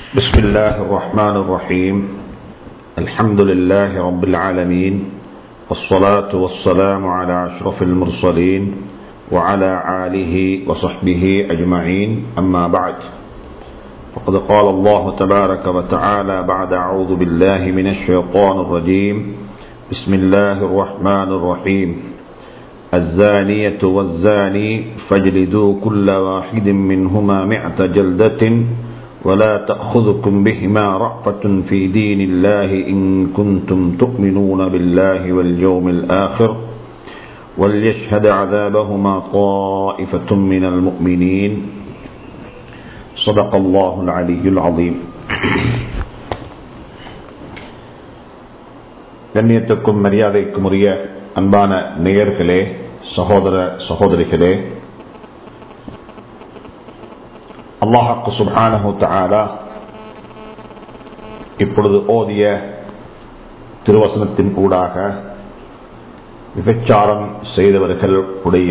بسم الله الرحمن الرحيم الحمد لله رب العالمين والصلاة والسلام على أشرف المرسلين وعلى آله وصحبه أجمعين أما بعد فقد قال الله تبارك وتعالى بعد أعوذ بالله من الشيطان الرجيم بسم الله الرحمن الرحيم الزانية والزاني فاجلدوا كل واحد منهما مئة جلدة ولا تأخذكم بهما رأفة في دين الله إن كنتم تؤمنون بالله واليوم الآخر وليشهد عذابهما طائفة من المؤمنين صدق الله العلي العظيم கண்ணியத்துக்கும் மரியாதைக்கும் உரிய அன்பான நேயர்களே சகோதர சகோதரிகளே அல்லாஹாக்கு சுபானஹு தாலா இப்பொழுது ஓதிய திருவசனத்தின் ஊடாக விபச்சாரம் செய்தவர்களுடைய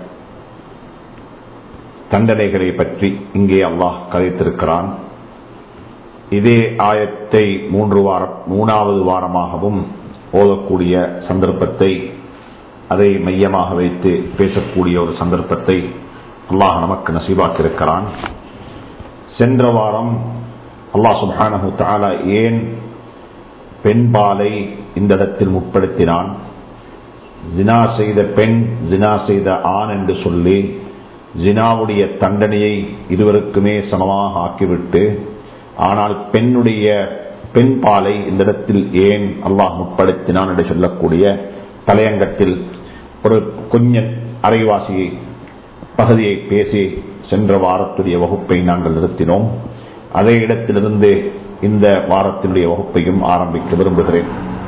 தண்டனைகளை பற்றி இங்கே அல்லாஹ் கதைத்திருக்கிறான் இதே ஆயத்தை மூன்று வாரம் மூணாவது வாரமாகவும் ஓதக்கூடிய சந்தர்ப்பத்தை அதை மையமாக வைத்து பேசக்கூடிய ஒரு சந்தர்ப்பத்தை அல்லாஹ் நமக்கு நசீபாக்கியிருக்கிறான் சென்ற வாரம் அல்லாஹ் சுபானு தாலா ஏன் பெண்பாலை இந்த இடத்தில் முற்படுத்தினான் ஜினா செய்த பெண் ஜினா செய்த ஆண் என்று சொல்லி ஜினாவுடைய தண்டனையை இருவருக்குமே சமமாக ஆக்கிவிட்டு ஆனால் பெண்ணுடைய பெண் பாலை இந்த இடத்தில் ஏன் அல்லாஹ் முற்படுத்தினான் என்று சொல்லக்கூடிய தலையங்கத்தில் ஒரு கொஞ்சம் அரைவாசியை பகுதியை பேசி சென்ற வாரத்துடைய வகுப்பை நாங்கள் நிறுத்தினோம் அதே இடத்திலிருந்து இந்த வாரத்தினுடைய வகுப்பையும் ஆரம்பிக்க விரும்புகிறேன்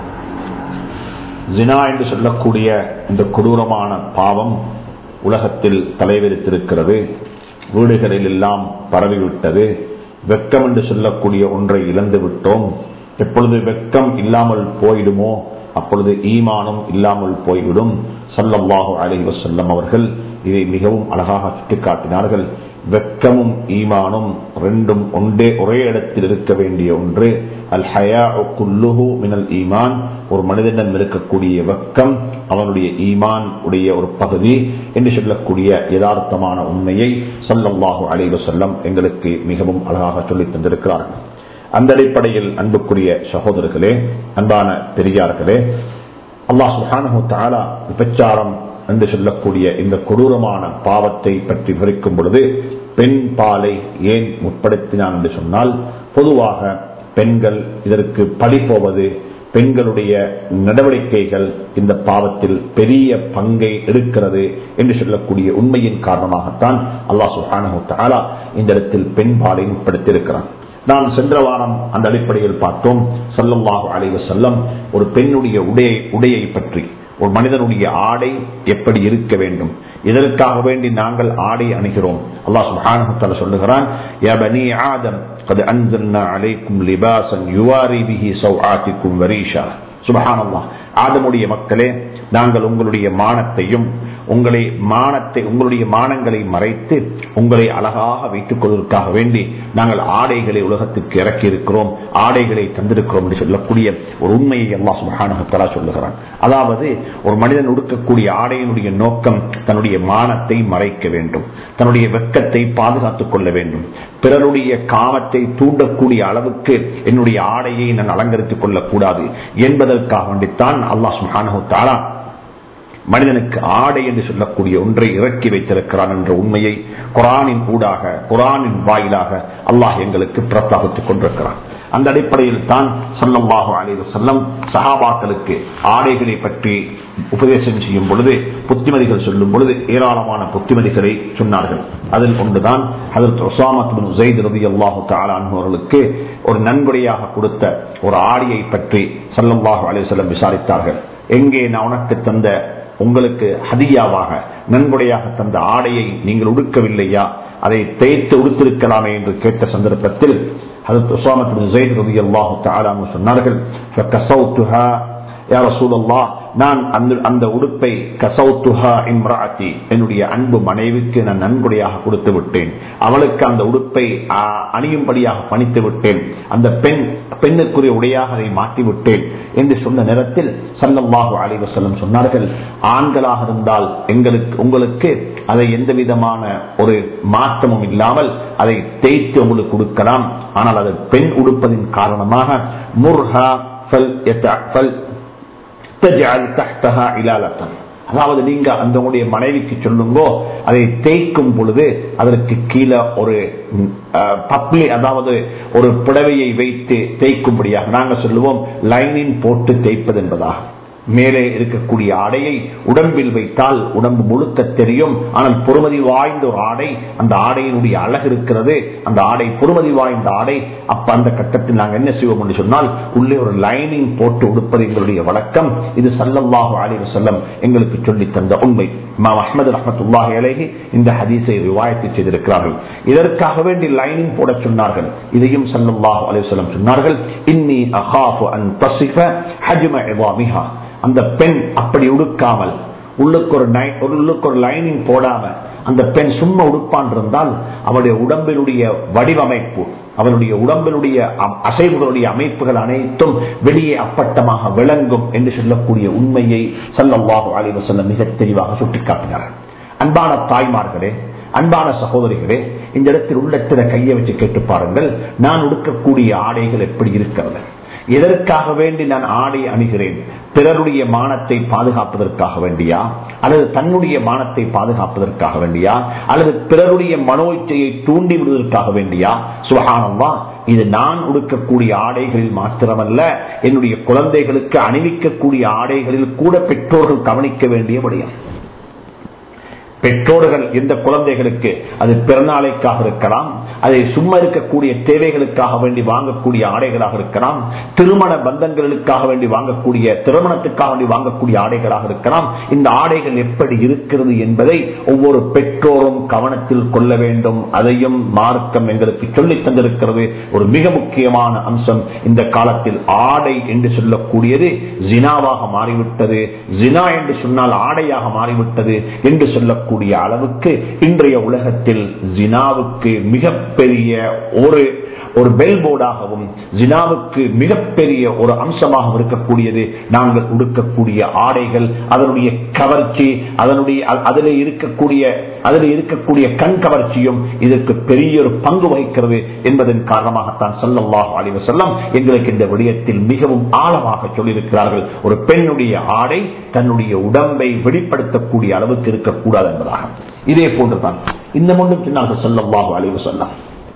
ஜினா என்று சொல்லக்கூடிய இந்த கொடூரமான பாவம் உலகத்தில் தலைவிரித்திருக்கிறது வீடுகளில் எல்லாம் பரவிவிட்டது வெக்கம் என்று சொல்லக்கூடிய ஒன்றை இழந்து விட்டோம் எப்பொழுது வெக்கம் இல்லாமல் போயிடுமோ அப்பொழுது ஈமானும் இல்லாமல் போய்விடும் சல்லல்லாஹு அலி வசல்லம் அவர்கள் இதை மிகவும் அழகாக சுட்டிக்காட்டினார்கள் வெக்கமும் ஈமானும் ரெண்டும் ஒன்றே ஒரே இடத்தில் இருக்க வேண்டிய ஒன்று அல் ஹயா குல்லுஹு மினல் ஈமான் ஒரு மனிதனிடம் இருக்கக்கூடிய வெக்கம் அவனுடைய ஈமான் உடைய ஒரு பகுதி என்று சொல்லக்கூடிய யதார்த்தமான உண்மையை சல்லல்லாஹு அலி வசல்லம் எங்களுக்கு மிகவும் அழகாக சொல்லித் தந்திருக்கிறார்கள் அந்த அடிப்படையில் அன்புக்குரிய சகோதரர்களே அன்பான பெரியார்களே அல்லாஹ் சுஹானு தாலா விபச்சாரம் என்று சொல்லக்கூடிய இந்த கொடூரமான பாவத்தை பற்றி விவரிக்கும் பொழுது பெண் பாலை ஏன் முற்படுத்தினான் என்று சொன்னால் பொதுவாக பெண்கள் இதற்கு படிப்போவது பெண்களுடைய நடவடிக்கைகள் இந்த பாவத்தில் பெரிய பங்கை எடுக்கிறது என்று சொல்லக்கூடிய உண்மையின் காரணமாகத்தான் அல்லாஹ் சுஹானு தாலா இந்த இடத்தில் பெண் பாலை முற்படுத்தியிருக்கிறான் நாம் சென்ற வாரம் அந்த அடிப்படையில் பார்த்தோம் சல்லல்லாஹு அலைவ செல்லம் ஒரு பெண்ணுடைய உடையை உடையை பற்றி ஒரு மனிதனுடைய ஆடை எப்படி இருக்க வேண்டும் இதற்காக வேண்டி நாங்கள் ஆடை அணுகிறோம் அல்லாஹ் சுப்ஹானஹு சொல்லுகிறான் யா பனி ஆதம் قد انزلنا عليكم لباسا يواري به سوآتكم وريشا சுபஹானல்லாஹ் ஆதமுடைய மக்களே நாங்கள் உங்களுடைய மானத்தையும் உங்களை மானத்தை உங்களுடைய மானங்களை மறைத்து உங்களை அழகாக வைத்துக் கொள்வதற்காக வேண்டி நாங்கள் ஆடைகளை உலகத்துக்கு இறக்கி இருக்கிறோம் ஆடைகளை தந்திருக்கிறோம் என்று சொல்லக்கூடிய ஒரு உண்மையை அல்லா சுபகானகத்தலா சொல்லுகிறான் அதாவது ஒரு மனிதன் உடுக்கக்கூடிய ஆடையினுடைய நோக்கம் தன்னுடைய மானத்தை மறைக்க வேண்டும் தன்னுடைய வெக்கத்தை பாதுகாத்துக் கொள்ள வேண்டும் பிறருடைய காமத்தை தூண்டக்கூடிய அளவுக்கு என்னுடைய ஆடையை நான் அலங்கரித்துக் கொள்ளக்கூடாது என்பதற்காக வேண்டித்தான் அல்லா சுபகானு தாரா மனிதனுக்கு ஆடை என்று சொல்லக்கூடிய ஒன்றை இறக்கி வைத்திருக்கிறான் என்ற உண்மையை குரானின் ஊடாக குரானின் வாயிலாக அல்லாஹ் எங்களுக்கு பிரஸ்தாபித்துக் கொண்டிருக்கிறான் அந்த அடிப்படையில் தான் சல்லல்லாஹு அலைவ செல்லம் சஹாபாக்களுக்கு ஆடைகளை பற்றி உபதேசம் செய்யும் பொழுது புத்திமதிகள் சொல்லும் பொழுது ஏராளமான புத்திமதிகளை சொன்னார்கள் அதில் ஒன்றுதான் அதற்கு ஒசாமத்து ஜெயித் ரவி அல்லாஹு அவர்களுக்கு ஒரு நன்கொடையாக கொடுத்த ஒரு ஆடையை பற்றி சல்லல்லாஹு அலைவ செல்லம் விசாரித்தார்கள் எங்கே நான் உனக்கு தந்த உங்களுக்கு ஹதியாவாக நன்கொடையாக தந்த ஆடையை நீங்கள் உடுக்கவில்லையா அதை தேய்த்து உடுத்திருக்கலாமே என்று கேட்ட சந்தர்ப்பத்தில் சொன்னார்கள் யார சூழல்லா நான் அந்த அந்த உடுப்பை கசௌத்துஹா இம்ராத்தி என்னுடைய அன்பு மனைவிக்கு நான் நன்கொடையாக கொடுத்து விட்டேன் அவளுக்கு அந்த உடுப்பை ஆ, அணியும்படியாக பணித்து விட்டேன் அந்த பெண் பெண்ணுக்குரிய உடையாக அதை மாற்றி விட்டேன் என்று சொன்ன நேரத்தில் சல்லல்லாஹு அலைஹி வஸல்லம் சொன்னார்கள் ஆண்களாக இருந்தால் எங்களுக்கு உங்களுக்கு அதை எந்த விதமான ஒரு மாற்றமும் இல்லாமல் அதை தேய்த்து உங்களுக்கு கொடுக்கலாம் ஆனால் அது பெண் உடுப்பதின் காரணமாக முர்ஹா ஃபல் யத- ஃபல் தஜ்அல் தஹ்தஹா இலாலத்தன். அதாவது நீங்க அந்த உங்களுடைய மனைவிக்கு சொல்லுங்கோ அதை தேய்க்கும் பொழுது அதற்கு கீழே ஒரு ம், அஹ், பப்ளி அதாவது ஒரு புடவையை வைத்து தேய்க்கும்படியாக நாங்க சொல்லுவோம் லைனின் போட்டு தேய்ப்பது என்பதாக மேலே இருக்கக்கூடிய ஆடையை உடம்பில் வைத்தால் உடம்பு முழுக்க தெரியும் ஆனால் பொறுமதி வாய்ந்த ஒரு ஆடை அந்த ஆடையினுடைய அழகு இருக்கிறது அந்த ஆடை பொறுமதி வாய்ந்த ஆடை அப்ப அந்த கட்டத்தில் நாங்கள் என்ன செய்வோம் என்று சொன்னால் உள்ளே ஒரு லைனிங் போட்டு உடுப்பது எங்களுடைய வழக்கம் இது சல்லல்லாஹு அலைஹி வஸல்லம் எங்களுக்கு சொல்லி தந்த உண்மை இமாம் அஹ்மது ரஹ்மத்துல்லாஹி அலைஹி இந்த ஹதீஸை ரிவாயத்து செய்திருக்கிறார்கள் இதற்காக வேண்டி லைனிங் போட சொன்னார்கள் இதையும் சல்லல்லாஹு அலைஹி வஸல்லம் சொன்னார்கள் இன்னி அகாஃபு அன் தஸிஃப ஹஜ்ம இவாமிஹா அந்த பெண் அப்படி உடுக்காமல் உள்ளுக்கு ஒரு நை- ஒரு உள்ளுக்கு ஒரு லைனிங் போடாம அந்த பெண் சும்மா உடுப்பான் இருந்தால் அவளுடைய உடம்பினுடைய வடிவமைப்பு அவளுடைய உடம்பினுடைய அ- அசைவுகளுடைய அமைப்புகள் அனைத்தும் வெளியே அப்பட்டமாக விளங்கும் என்று சொல்லக்கூடிய உண்மையை சல்லல்லாஹு அலைஹி வஸல்லம் மிக தெளிவாக சுட்டிக்காட்டினார்கள் அன்பான தாய்மார்களே அன்பான சகோதரிகளே இந்த இடத்தில் உள்ளத்தில கையை வச்சு கேட்டு பாருங்கள் நான் உடுக்கக்கூடிய ஆடைகள் எப்படி இருக்கிறது எதற்காக வேண்டி நான் ஆடை அணுகிறேன் பிறருடைய மானத்தை பாதுகாப்பதற்காக வேண்டியா அல்லது தன்னுடைய மானத்தை பாதுகாப்பதற்காக வேண்டியா அல்லது பிறருடைய மனோ இச்சையை தூண்டி விடுவதற்காக வேண்டியா சுகானம்வா இது நான் உடுக்கக்கூடிய ஆடைகளில் மாத்திரமல்ல என்னுடைய குழந்தைகளுக்கு அணிவிக்கக்கூடிய ஆடைகளில் கூட பெற்றோர்கள் கவனிக்க வேண்டிய விடயம் பெற்றோர்கள் எந்த குழந்தைகளுக்கு அது பிறநாளைக்காக இருக்கலாம் அதை சும்மா இருக்கக்கூடிய தேவைகளுக்காக வேண்டி வாங்கக்கூடிய ஆடைகளாக இருக்கலாம் திருமண பந்தங்களுக்காக வேண்டி வாங்கக்கூடிய திருமணத்துக்காக வேண்டி வாங்கக்கூடிய ஆடைகளாக இருக்கலாம் இந்த ஆடைகள் எப்படி இருக்கிறது என்பதை ஒவ்வொரு பெற்றோரும் கவனத்தில் கொள்ள வேண்டும் அதையும் மார்க்கம் எங்களுக்கு சொல்லித் தந்திருக்கிறது ஒரு மிக முக்கியமான அம்சம் இந்த காலத்தில் ஆடை என்று சொல்லக்கூடியது ஜினாவாக மாறிவிட்டது ஜினா என்று சொன்னால் ஆடையாக மாறிவிட்டது என்று சொல்லக்கூடிய அளவுக்கு இன்றைய உலகத்தில் ஜினாவுக்கு மிகப்பெரிய ஒரு ஒரு பெல்போர்டாகவும் ஜினாவுக்கு மிகப்பெரிய ஒரு அம்சமாகவும் இருக்கக்கூடியது நாங்கள் உடுக்கக்கூடிய ஆடைகள் அதனுடைய கவர்ச்சி அதனுடைய அ- அதில் இருக்கக்கூடிய அதில் இருக்கக்கூடிய கண் கவர்ச்சியும் இதற்கு பெரிய ஒரு பங்கு வகிக்கிறது என்பதன் காரணமாகத்தான் சொல்லல்லாஹு அலைஹி வஸல்லம் எங்களுக்கு இந்த விடயத்தில் மிகவும் ஆழமாக சொல்லியிருக்கிறார்கள் ஒரு பெண்ணுடைய ஆடை தன்னுடைய உடம்பை வெளிப்படுத்தக்கூடிய அளவுக்கு இருக்கக்கூடாது என்பதாக இதே போன்றுதான் இந்த முன்னும் பின்னாக சொல்லல்லாஹு அலைஹி வஸல்லம்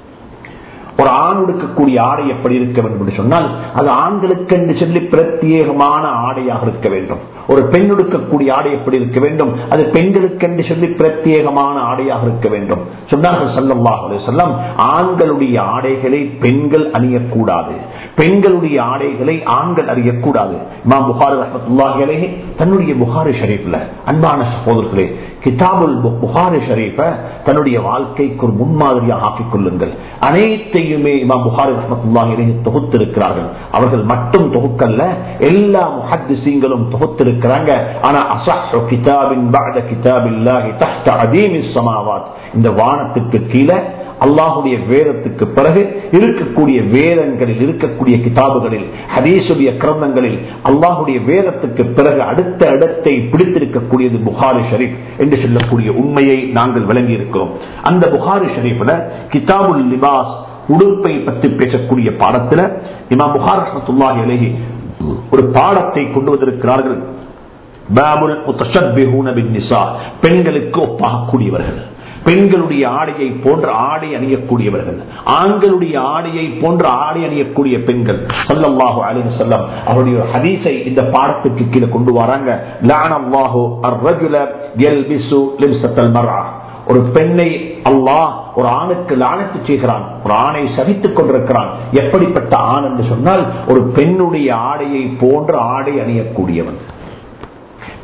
ஒரு ஆண் உடுக்கக்கூடிய ஆடை எப்படி இருக்க வேண்டும் என்று சொன்னால் அது ஆண்களுக்கு என்று சொல்லி பிரத்யேகமான ஆடையாக இருக்க வேண்டும் ஒரு பெண் உடுக்கக்கூடிய ஆடை எப்படி இருக்க வேண்டும் அது பெண்களுக்கு என்று சொல்லி பிரத்யேகமான ஆடையாக இருக்க வேண்டும் சொன்னார்கள் சல்லல்லாஹு அலைஹி வஸல்லம் ஆண்களுடைய ஆடைகளை பெண்கள் அணியக்கூடாது பெண்களுடைய ஆடைகளை ஆண்கள் அறியக்கூடாது இமாம் புகாரி ரஹ்மத்துல்லாஹி அலைஹி தன்னுடைய புகாரி ஷரீஃப்ல அன்பான சகோதரர்களே கிதாபுல் பு- புகாரி ஷரீஃப தன்னுடைய வாழ்க்கைக்கு ஒரு முன்மாதிரியாக ஆக்கிக் கொள்ளுங்கள் அனைத்தையுமே இமாம் புகாரி ரஹ்மத்துல்லாஹி அலைஹி தொகுத்திருக்கிறார்கள் அவர்கள் மட்டும் தொகுக்கல்ல எல்லா முஹத்திசீங்களும் தொகுத்திருக்கிறாங்க ஆனா அசஹ் கிதாபின் பஅத கிதாபில்லாஹி தஹ்த அதீமிஸ் ஸமாவாத் இந்த வானத்துக்கு கீழே அல்லாஹுடைய வேதத்துக்கு பிறகு இருக்கக்கூடிய வேதங்களில் இருக்கக்கூடிய கிதாபுகளில் ஹதீசுடைய கிரந்தங்களில் அல்லாஹுடைய வேதத்துக்கு பிறகு அடுத்த இடத்தை பிடித்திருக்கக்கூடியது புகாரி ஷரீப் என்று சொல்லக்கூடிய உண்மையை நாங்கள் விளங்கி இருக்கிறோம் அந்த புகாரி ஷரீஃப்ல கிதாபுல் லிபாஸ் உடுப்பை பற்றி பேசக்கூடிய பாடத்துல இமாம் புகார் ரஹ்மத்துல்லாஹி அலைஹி ஒரு பாடத்தை கொண்டு வந்திருக்கிறார்கள் பாபுல் முத்தஷப்பிஹூன பின் நிசா பெண்களுக்கு ஒப்பாகக்கூடியவர்கள் பெண்களுடைய ஆடையை போன்ற ஆடை அணியக்கூடியவர்கள் ஆண்களுடைய ஆடையை போன்ற ஆடை அணியக்கூடிய பெண்கள் சொல்லல்லாஹு அலைஹி வஸல்லம் அவருடைய ஒரு ஹதீஸை இந்த பாடத்துக்கு கீழே கொண்டு வராங்க லானல்லாஹு அர்-ரஜுல யல்பிசு லிப்ஸத்தல் மர்ஆ ஒரு பெண்ணை அல்லாஹ் ஒரு ஆணுக்கு லானத்து செய்கிறான் ஒரு ஆணை சகித்துக் கொண்டிருக்கிறான் எப்படிப்பட்ட ஆண் என்று சொன்னால் ஒரு பெண்ணுடைய ஆடையை போன்ற ஆடை அணியக்கூடியவன்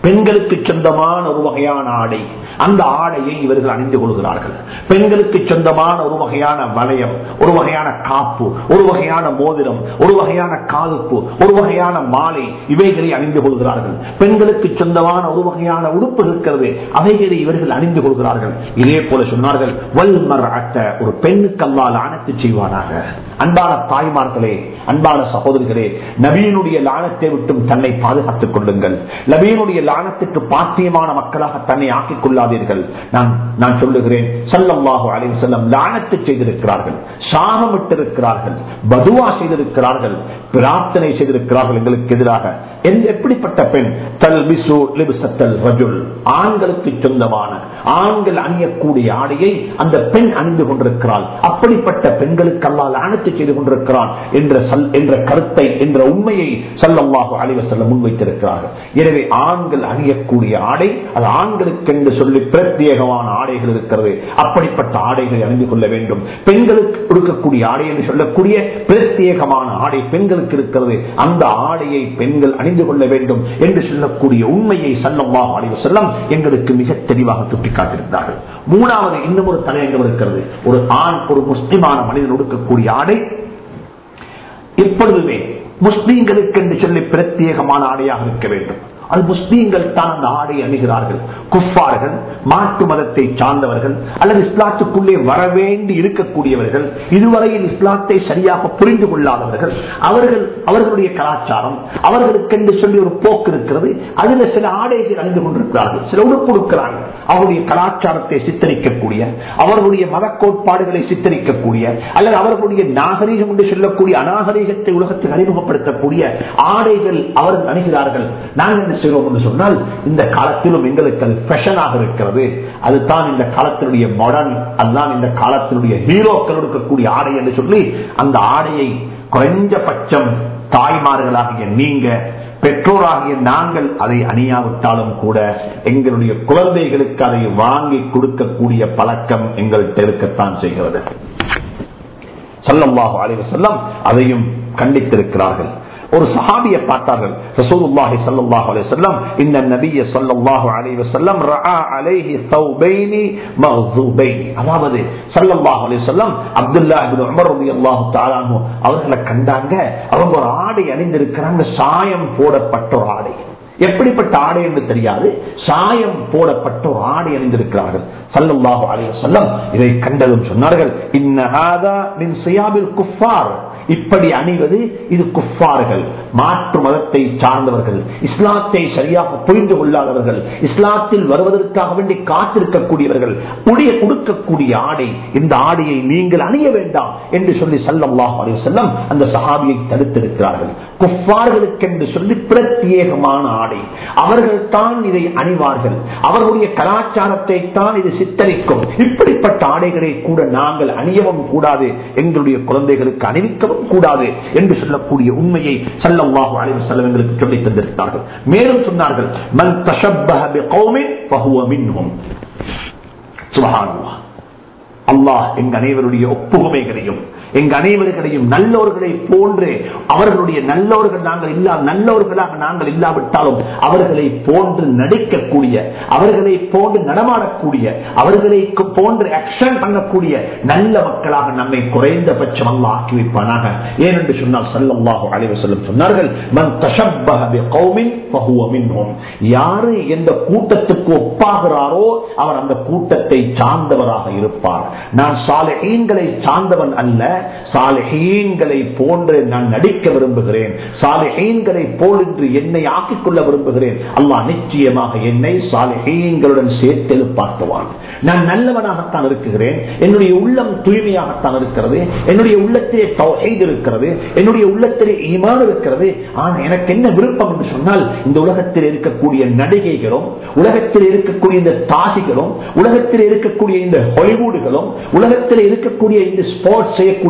பெண்களுக்கு சொந்தமான ஒரு வகையான ஆடை அந்த ஆடையை இவர்கள் அணிந்து கொள்கிறார்கள் பெண்களுக்கு சொந்தமான ஒரு வகையான வளையம் ஒரு வகையான காப்பு ஒரு வகையான மோதிரம் ஒரு வகையான காதுப்பு ஒரு வகையான மாலை இவைகளை அணிந்து கொள்கிறார்கள் பெண்களுக்கு சொந்தமான ஒரு வகையான உடுப்பு இருக்கிறது அவைகளை இவர்கள் அணிந்து கொள்கிறார்கள் இதே போல சொன்னார்கள் வல்மர் அட்ட ஒரு பெண்ணுக்கு அல்லால் ஆணத்து செய்வானாக அன்பான தாய்மார்களே அன்பான சகோதரிகளே நவீனுடைய லானத்தை விட்டும் தன்னை பாதுகாத்துக் கொள்ளுங்கள் நவீனுடைய லானத்துக்கு பாத்தியமான மக்களாக தன்னை ஆக்கிக் கொள்ளாதீர்கள் நான் நான் சொல்லுகிறேன் சல்லல்லாஹு அலைஹி செல்லம் லானத்து செய்திருக்கிறார்கள் சாகமிட்டிருக்கிறார்கள் பதுவா செய்திருக்கிறார்கள் பிரார்த்தனை செய்திருக்கிறார்கள் எங்களுக்கு எதிராக எந்த- எப்படிப்பட்ட பெண் தல்பிசு லிபிசத்தல் ரஜுல் ஆண்களுக்கு சொந்தமான ஆண்கள் அணியக்கூடிய ஆடையை அந்த பெண் அணிந்து கொண்டிருக்கிறாள் அப்படிப்பட்ட பெண்களுக்கு அல்லால் அணைத்து செய்து கொண்டிருக்கிறான் என்ற சல்- என்ற கருத்தை என்ற உண்மையை சல்லல்லாஹு அலைவ செல்ல முன்வைத்திருக்கிறார்கள் எனவே ஆண்கள் அணியக்கூடிய ஆடை அது ஆண்களுக்கு என்று சொல்லி பிரத்யேகமான ஆடைகள் இருக்கிறது அப்படிப்பட்ட ஆடைகளை அணிந்து கொள்ள வேண்டும் பெண்களுக்கு கொடுக்கக்கூடிய ஆடை என்று சொல்லக்கூடிய பிரத்யேகமான ஆடை பெண்களுக்கு இருக்கிறது அந்த ஆடையை பெண்கள் அணிந்து கொள்ள வேண்டும் என்று சொல்லக்கூடிய உண்மையை சல்லல்லாஹு அலைஹி செல்லம் எங்களுக்கு மிக தெளிவாக சுட்டிக்காட்டியிருந்தார்கள் மூணாவது இன்னும் ஒரு தலையங்கம் இருக்கிறது ஒரு ஆண் ஒரு முஸ்லிமான மனிதன் உடுக்கக்கூடிய ஆடை எப்பொழுதுமே முஸ்லீம்களுக்கு என்று சொல்லி பிரத்யேகமான ஆடையாக இருக்க வேண்டும் அது முஸ்லீம்கள் தான் அந்த ஆடை அணுகிறார்கள் குஃபார்கள் மாட்டு மதத்தை சார்ந்தவர்கள் அல்லது இஸ்லாத்துக்குள்ளே வரவேண்டி இருக்கக்கூடியவர்கள் இதுவரையில் இஸ்லாத்தை சரியாக புரிந்து கொள்ளாதவர்கள் அவர்கள் அவர்களுடைய கலாச்சாரம் அவர்களுக்கு என்று சொல்லி ஒரு போக்கு இருக்கிறது அதுல சில ஆடைகள் அணிந்து கொண்டிருக்கிறார்கள் சில உடுப்பு கொடுக்கிறார்கள் அவருடைய கலாச்சாரத்தை சித்தரிக்கக்கூடிய அவர்களுடைய மத கோட்பாடுகளை சித்தரிக்கக்கூடிய அல்லது அவர்களுடைய நாகரீகம் என்று சொல்லக்கூடிய அநாகரீகத்தை உலகத்தில் அறிமுகப்படுத்தக்கூடிய ஆடைகள் அவர்கள் அணுகிறார்கள் நாங்கள் என்ன செய்வோம் என்று சொன்னால் இந்த காலத்திலும் எங்களுக்கு அது ஃபேஷனாக இருக்கிறது அதுதான் இந்த காலத்தினுடைய மாடர்ன் அதுதான் இந்த காலத்தினுடைய ஹீரோக்கள் இருக்கக்கூடிய ஆடை என்று சொல்லி அந்த ஆடையை குறைஞ்சபட்சம் தாய்மார்களாகிய நீங்க பெற்றோராகிய நாங்கள் அதை அணியாவிட்டாலும் கூட எங்களுடைய குழந்தைகளுக்கு அதை வாங்கி கொடுக்கக்கூடிய பழக்கம் எங்கள்கிட்ட இருக்கத்தான் செய்கிறது சல்லல்லாஹு அலைஹி வஸல்லம் அதையும் கண்டித்திருக்கிறார்கள் ஒரு சஹாபியை பார்த்தார்கள் ரசூலுல்லாஹி ஸல்லல்லாஹு அலைஹி வஸல்லம் இன்ன நபிய ஸல்லல்லாஹு அலைஹி வஸல்லம் ரஆ அலைஹி ஸௌபைனி மக்ஸூபைன் அதாவது ஸல்லல்லாஹு அலைஹி வஸல்லம் அப்துல்லாஹ் இப்னு உமர் রাদিয়াল্লাহு தஆலா அன்ஹு அவர்களை கண்டாங்க அவங்க ஒரு ஆடை அணிந்திருக்கிறாங்க சாயம் போடப்பட்ட ஒரு ஆடை எப்படிப்பட்ட ஆடை என்று தெரியாது சாயம் போடப்பட்ட ஒரு ஆடை அணிந்திருக்கிறார்கள் சல்லல்லாஹு அலைஹி வஸல்லம் இதை கண்டதும் சொன்னார்கள் இன்ன ஹாதா மின் சியாபில் குஃபார் இப்படி அணிவது இது குஃபார்கள் மாற்று மதத்தை சார்ந்தவர்கள் இஸ்லாத்தை சரியாக புரிந்து கொள்ளாதவர்கள் இஸ்லாத்தில் வருவதற்காக வேண்டி காத்திருக்கக்கூடியவர்கள் உடைய கொடுக்கக்கூடிய ஆடை இந்த ஆடையை நீங்கள் அணிய வேண்டாம் என்று சொல்லி சல்லல்லாஹு அலைஹி வஸல்லம் அந்த சஹாபியை தடுத்திருக்கிறார்கள் குஃபார்களுக்கு என்று சொல்லி பிரத்யேகமான ஆடை அவர்கள் தான் இதை அணிவார்கள் அவர்களுடைய கலாச்சாரத்தை தான் இது சித்தரிக்கும் இப்படிப்பட்ட ஆடைகளை கூட நாங்கள் அணியவும் கூடாது எங்களுடைய குழந்தைகளுக்கு அணிவிக்கவும் கூடாது என்று சொல்லக்கூடிய உண்மையை சல்லல்லாஹு அலைஹி வஸல்லம் எங்களுக்கு சொல்லி தந்திருக்கிறார்கள் மேலும் சொன்னார்கள் மன் தஷப்பஹ பிகௌமின் ஃபஹுவ மின்ஹும் சுப்ஹானல்லாஹ் அல்லாஹ் எங்க அனைவருடைய ஒப்புமைகளையும் எங்க அனைவர்களையும் நல்லோர்களை போன்று அவர்களுடைய நல்லோர்கள் நாங்கள் இல்லா நல்லவர்களாக நாங்கள் இல்லாவிட்டாலும் அவர்களை போன்று நடிக்கக்கூடிய அவர்களை போன்று நடமாடக்கூடிய அவர்களை போன்று ஆக்ஷன் பண்ணக்கூடிய நல்ல மக்களாக நம்மை குறைந்தபட்சம் அல்ல ஆக்கி வைப்பானாக ஏனென்று சொன்னால் சல்லல்லாஹு அலைஹி வஸல்லம் சொன்னார்கள் மன் தஷப்பஹ பிகௌமின் ஃபஹுவ மின்ஹும் யாரு எந்த கூட்டத்துக்கு ஒப்பாகிறாரோ அவர் அந்த கூட்டத்தை சார்ந்தவராக இருப்பார் நான் சாலைகளை சார்ந்தவன் அல்ல சாலைகளை போன்று நான் நடிக்க விரும்புகிறேன் சாலைகளை போல் என்று என்னை ஆக்கிக் கொள்ள விரும்புகிறேன் அல்லாஹ் நிச்சயமாக என்னை சாலைகளுடன் சேர்த்து எழுப்பாட்டுவான் நான் நல்லவனாகத்தான் இருக்கிறேன் என்னுடைய உள்ளம் தூய்மையாகத்தான் இருக்கிறது என்னுடைய உள்ளத்திலே தௌஹீத் இருக்கிறது என்னுடைய உள்ளத்திலே ஈமான் இருக்கிறது ஆனா எனக்கு என்ன விருப்பம் என்று சொன்னால் இந்த உலகத்தில் இருக்கக்கூடிய நடிகைகளும் உலகத்தில் இருக்கக்கூடிய இந்த தாசிகளும் உலகத்தில் இருக்கக்கூடிய இந்த ஹாலிவுடுகளும் உலகத்தில் இருக்கக்கூடிய இந்த ஸ்போர்ட்ஸ் செய்யக்கூடிய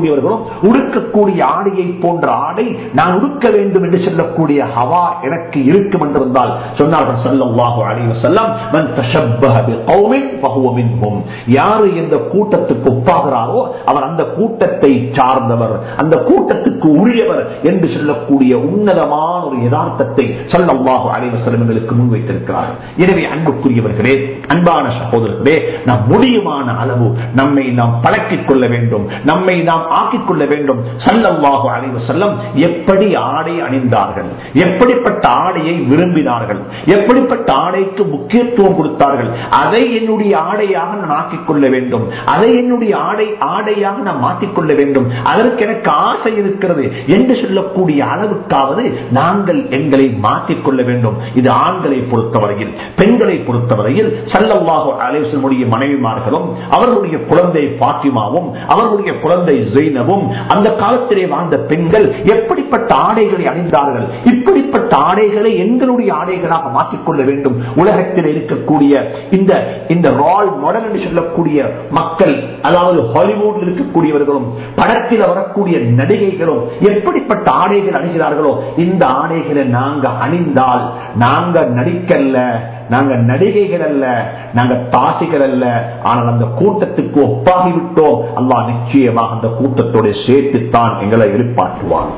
உடுக்கக்கூடியவர்களும் உடுக்கக்கூடிய ஆடையை போன்ற ஆடை நான் உடுக்க வேண்டும் என்று சொல்லக்கூடிய ஹவா எனக்கு இருக்கும் என்றிருந்தால் சொன்னார்கள் ஸல்லல்லாஹு அலைஹி வஸல்லம் மன் தஷப்பஹ பிகௌமின் ஃபஹுவ மின்ஹும் யாரு இந்த கூட்டத்துக்கு ஒப்பாகிறாரோ அவர் அந்த கூட்டத்தை சார்ந்தவர் அந்த கூட்டத்துக்கு உரியவர் என்று சொல்லக்கூடிய உன்னதமான ஒரு யதார்த்தத்தை ஸல்லல்லாஹு அலைஹி வஸல்லம் எங்களுக்கு முன்வைத்திருக்கிறார் எனவே அன்புக்குரியவர்களே அன்பான சகோதரர்களே நாம் முடியுமான அளவு நம்மை நாம் பழக்கிக் கொள்ள வேண்டும் நம்மை நாம் ஆக்கிக் கொள்ள வேண்டும் சல்லல்லாஹு அலைஹி வஸல்லம் எப்படி ஆடை அணிந்தார்கள் எப்படிப்பட்ட ஆடையை விரும்பினார்கள் எப்படிப்பட்ட ஆடைக்கு முக்கியத்துவம் கொடுத்தார்கள் அதை என்னுடைய ஆடையாக நான் ஆக்கிக் கொள்ள வேண்டும் அதை என்னுடைய ஆடை ஆடையாக நான் மாற்றிக்கொள்ள வேண்டும் அதற்கு எனக்கு ஆசை இருக்கிறது என்று சொல்லக்கூடிய அளவுக்காவது நாங்கள் எங்களை மாற்றிக்கொள்ள வேண்டும் இது ஆண்களை பொறுத்தவரையில் பெண்களை பொறுத்தவரையில் சல்லல்லாஹு அலேசனுடைய மனைவிமார்களும் அவர்களுடைய குழந்தை பாத்திமாவும் அவர்களுடைய குழந்தை ஜெயினவும் அந்த காலத்திலே வாழ்ந்த பெண்கள் எப்படிப்பட்ட ஆடைகளை அணிந்தார்கள் இப்படிப்பட்ட ஆடைகளை எங்களுடைய ஆடைகளாக மாற்றிக்கொள்ள வேண்டும் உலகத்தில் இருக்கக்கூடிய இந்த இந்த ரால் மாடல் என்று சொல்லக்கூடிய மக்கள் அதாவது ஹாலிவுட் இருக்கக்கூடியவர்களும் படத்தில் வரக்கூடிய நடிகைகளும் எப்படிப்பட்ட ஆடைகள் அணிகிறார்களோ இந்த ஆடைகளை நாங்க அணிந்தால் நாங்க நடிக்கல்ல நாங்க நடிகைகள் அல்ல நாங்க தாசிகள் அல்ல ஆனால் அந்த கூட்டத்துக்கு ஒப்பாகிவிட்டோம் அல்லாஹ் நிச்சயமாக அந்த கூட்டத்தோட சேர்த்துத்தான் எங்களை எதிர்பார்க்குவான்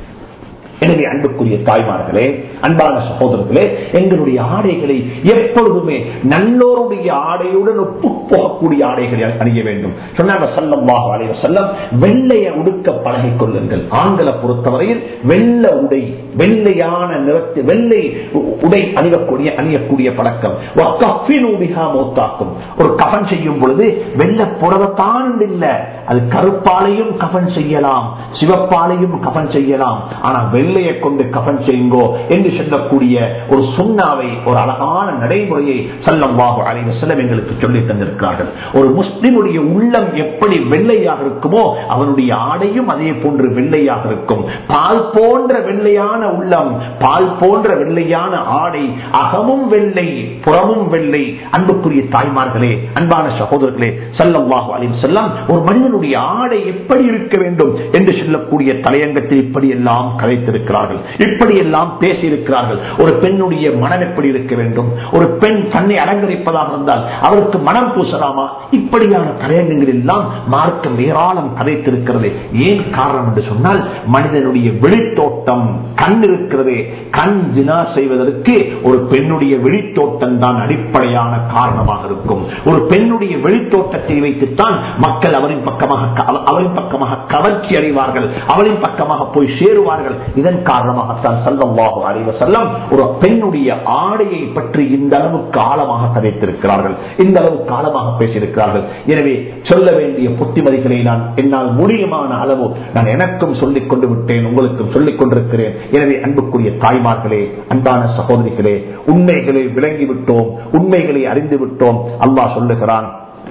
எனவே அன்புக்குரிய தாய்மார்களே அன்பான சகோதரர்களே எங்களுடைய ஆடைகளை எப்பொழுதுமே நல்லோருடைய ஆடையுடன் ஒப்பு போகக்கூடிய ஆடைகளை அணிய வேண்டும் சொன்னாங்க சல்லம்வாக அலைவ செல்லம் வெள்ளைய உடுக்க பழகிக் கொள்ளுங்கள் ஆண்களை பொறுத்தவரையில் வெள்ள உடை வெள்ளையான நிறத்து வெள்ளை உடை அணியக்கூடிய அணியக்கூடிய பழக்கம் மோத்தாக்கும் ஒரு கபன் செய்யும் பொழுது வெள்ள புடவத்தான் இல்லை அது கருப்பாலையும் கபன் செய்யலாம் சிவப்பாலையும் கபன் செய்யலாம் ஆனா வெள்ளையை கொண்டு கபன் செய்யுங்கோ என்று சொல்லக்கூடிய ஒரு சுண்ணாவை ஒரு அழகான நடைமுறையை செல்லம் வாகு அலைவ செல்லம் எங்களுக்கு சொல்லி தந்திருக்கிறார்கள் ஒரு முஸ்லிமுடைய உள்ளம் எப்படி வெள்ளையாக இருக்குமோ அவனுடைய ஆடையும் அதே போன்று வெள்ளையாக இருக்கும் பால் போன்ற வெள்ளையான உள்ளம் பால் போன்ற வெள்ளையான ஆடை அகமும் வெள்ளை புறமும் வெள்ளை அன்புக்குரிய தாய்மார்களே அன்பான சகோதரர்களே செல்லம் வாகு அலைவ செல்லம் ஒரு மனிதனுடைய ஆடை எப்படி இருக்க வேண்டும் என்று சொல்லக்கூடிய தலையங்கத்தில் இப்படி எல்லாம் கலைத்திருக்கிறார்கள் இப்படி எல்லாம் பேசியிருக்கிறார்கள் ஒரு பெண்ணுடைய மனம் எப்படி இருக்க வேண்டும் ஒரு பெண் தன்னை அலங்கரிப்பதாக இருந்தால் அவருக்கு மனம் பூசலாமா இப்படியான தலையங்கங்கள் எல்லாம் மார்க்கம் ஏராளம் கதைத்திருக்கிறது ஏன் காரணம் என்று சொன்னால் மனிதனுடைய வெளித்தோட்டம் கண் இருக்கிறது கண் ஜினா செய்வதற்கு ஒரு பெண்ணுடைய வெளித்தோட்டம் தான் அடிப்படையான காரணமாக இருக்கும் ஒரு பெண்ணுடைய வெளித்தோட்டத்தை வைத்துத்தான் மக்கள் அவரின் பக்கமாக அவரின் பக்கமாக கவர்ச்சி அடைவார்கள் அவரின் பக்கமாக போய் சேருவார்கள் இதன் காரணமாகத்தான் செல்லவாக அறிவ செல்லம் ஒரு பெண்ணுடைய ஆடையை பற்றி இந்த அளவுக்கு ஆழமாக கதைத்திருக்கிறார்கள் இந்த அளவுக்கு ஆழமாக பேசியிருக்கிறார்கள் எனவே சொல்ல வேண்டிய புத்திமதிகளை நான் என்னால் முடியுமான அளவு நான் எனக்கும் சொல்லிக் கொண்டு விட்டேன் உங்களுக்கும் சொல்லிக் கொண்டிருக்கிறேன் எனவே அன்புக்குரிய தாய்மார்களே அன்பான சகோதரிகளே உண்மைகளை விளங்கிவிட்டோம் உண்மைகளை அறிந்து விட்டோம் அல்லாஹ் சொல்லுகிறான்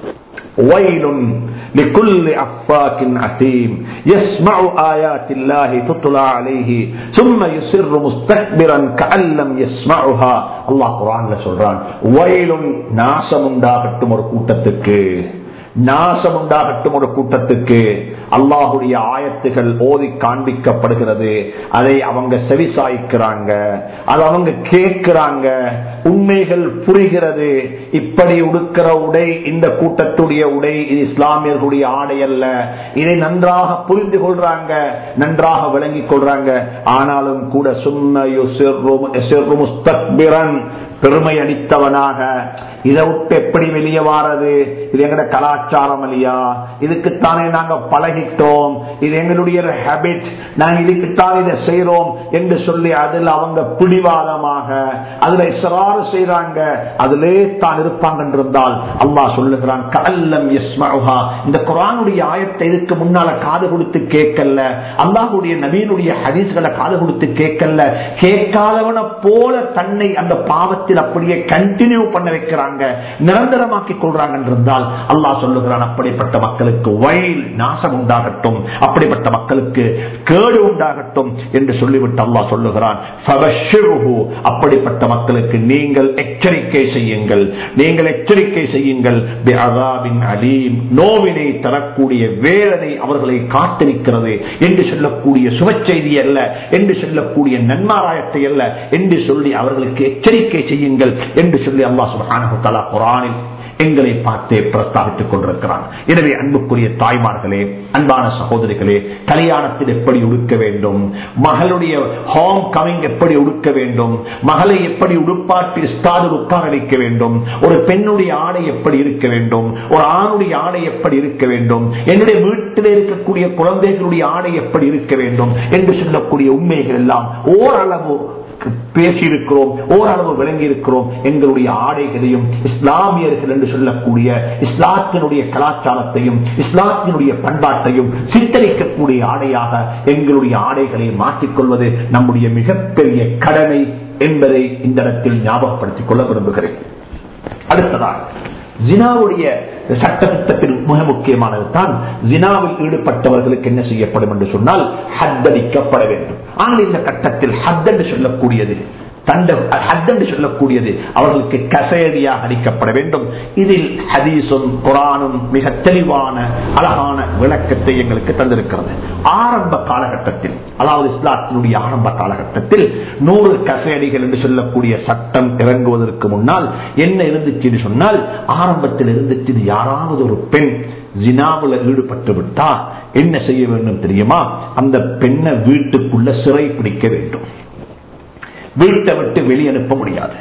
ويل لكل أفاك أثيم يسمع آيات الله تطلع عليه ثم يسر مستكبرا كأن لم يسمعها الله قرآن சொல்றான் ويل நாசம் உண்டாகட்டும் ஒரு கூட்டத்துக்கு நாசம் உண்டாகட்டும் ஒரு கூட்டத்துக்கு அல்லாஹுடைய ஆயத்துகள் ஓதி காண்பிக்கப்படுகிறது அதை அவங்க செவிசாய்க்கிறாங்க அதை அவங்க கேட்கிறாங்க உண்மைகள் புரிகிறது இப்படி உடுக்கிற உடை இந்த கூட்டத்துடைய உடை இது இஸ்லாமியர்களுடைய ஆடை அல்ல இதை நன்றாக புரிந்து கொள்றாங்க நன்றாக விளங்கிக் கொள்றாங்க ஆனாலும் கூட சும்ம பெருமை அடித்தவனாக இதை விட்டு எப்படி வெளியே வாரது இது எங்கட கலாச்சாரம் இல்லையா இதுக்குத்தானே நாங்க பழகிட்டோம் இது எங்களுடைய ஹேபிட் நாங்க இதுக்குத்தான் இதை செய்யறோம் என்று சொல்லி அதில் அவங்க பிடிவாதமாக அதுல இசராறு செய்யறாங்க அதிலே தான் இருப்பாங்க என்றிருந்தால் அல்லாஹ் சொல்லுகிறான் கல்லம் எஸ்மஹா இந்த குரானுடைய ஆயத்தை இதுக்கு முன்னால காது கொடுத்து கேட்கல அல்லாஹுடைய நவீனுடைய ஹதீஸ்களை காது கொடுத்து கேட்கல கேட்காதவனை போல தன்னை அந்த பாவத்தை பாவத்தில் அப்படியே கண்டினியூ பண்ண வைக்கிறாங்க நிரந்தரமாக்கி கொள்றாங்க என்றால் அல்லாஹ் சொல்லுகிறான் அப்படிப்பட்ட மக்களுக்கு வயல் நாசம் உண்டாகட்டும் அப்படிப்பட்ட மக்களுக்கு கேடு உண்டாகட்டும் என்று சொல்லிவிட்டு அல்லாஹ் சொல்லுகிறான் "ஃபபஷ்ஷிருஹு." அப்படிப்பட்ட மக்களுக்கு நீங்கள் எச்சரிக்கை செய்யுங்கள் நீங்கள் எச்சரிக்கை செய்யுங்கள் பிஅதாபின் அலீம் நோவினை தரக்கூடிய வேதனை அவர்களை காத்திருக்கிறது என்று சொல்லக்கூடிய சுபச்செய்தி அல்ல என்று சொல்லக்கூடிய நன்மாராயத்தை அல்ல என்று சொல்லி அவர்களுக்கு எச்சரிக்கை செய்யுங்கள் என்று சொல்லி அல்லாஹ் சுப்ஹானஹு தஆலா குர்ஆனில் எங்களை பார்த்தே பிரஸ்தாபித்துக் கொண்டிருக்கிறான் எனவே அன்புக்குரிய தாய்மார்களே அன்பான சகோதரிகளே கல்யாணத்தில் எப்படி உடுக்க வேண்டும் மகளுடைய ஹோம் கமிங் எப்படி உடுக்க வேண்டும் மகளை எப்படி உடுப்பாட்டி ஸ்தாது உட்கார வைக்க வேண்டும் ஒரு பெண்ணுடைய ஆடை எப்படி இருக்க வேண்டும் ஒரு ஆணுடைய ஆடை எப்படி இருக்க வேண்டும் என்னுடைய வீட்டில் இருக்கக்கூடிய குழந்தைகளுடைய ஆடை எப்படி இருக்க வேண்டும் என்று சொல்லக்கூடிய உண்மைகள் எல்லாம் ஓரளவு பேசியிருக்கிறோம் ஓரளவு விளங்கி இருக்கிறோம் எங்களுடைய ஆடைகளையும் இஸ்லாமியர்கள் என்று சொல்லக்கூடிய இஸ்லாத்தினுடைய கலாச்சாரத்தையும் இஸ்லாத்தினுடைய பண்பாட்டையும் சித்தரிக்கக்கூடிய ஆடையாக எங்களுடைய ஆடைகளை மாற்றிக்கொள்வது நம்முடைய மிகப்பெரிய கடமை என்பதை இந்த இடத்தில் ஞாபகப்படுத்திக் கொள்ள விரும்புகிறேன் அடுத்ததாக ஜினாவுடைய சட்டத்திட்டத்தில் மிக முக்கியமானது தான் ஜினாவில் ஈடுபட்டவர்களுக்கு என்ன செய்யப்படும் என்று சொன்னால் ஹத்தடிக்கப்பட வேண்டும் ஆனால் இந்த கட்டத்தில் ஹத் என்று சொல்லக்கூடியது தண்ட ஹத் என்று சொல்லக்கூடியது அவர்களுக்கு கசையடியாக அளிக்கப்பட வேண்டும் இதில் ஹதீஸும் குரானும் மிக தெளிவான அழகான விளக்கத்தை எங்களுக்கு தந்திருக்கிறது ஆரம்ப காலகட்டத்தில் அதாவது இஸ்லாத்தினுடைய ஆரம்ப காலகட்டத்தில் நூறு கசையடிகள் என்று சொல்லக்கூடிய சட்டம் இறங்குவதற்கு முன்னால் என்ன இருந்துச்சு சொன்னால் ஆரம்பத்தில் இருந்துச்சு யாராவது ஒரு பெண் ஜினாவில் ஈடுபட்டு விட்டா என்ன செய்ய வேண்டும் தெரியுமா அந்த பெண்ணை வீட்டுக்குள்ள சிறை பிடிக்க வேண்டும் வீட்டை விட்டு வெளியனுப்ப முடியாது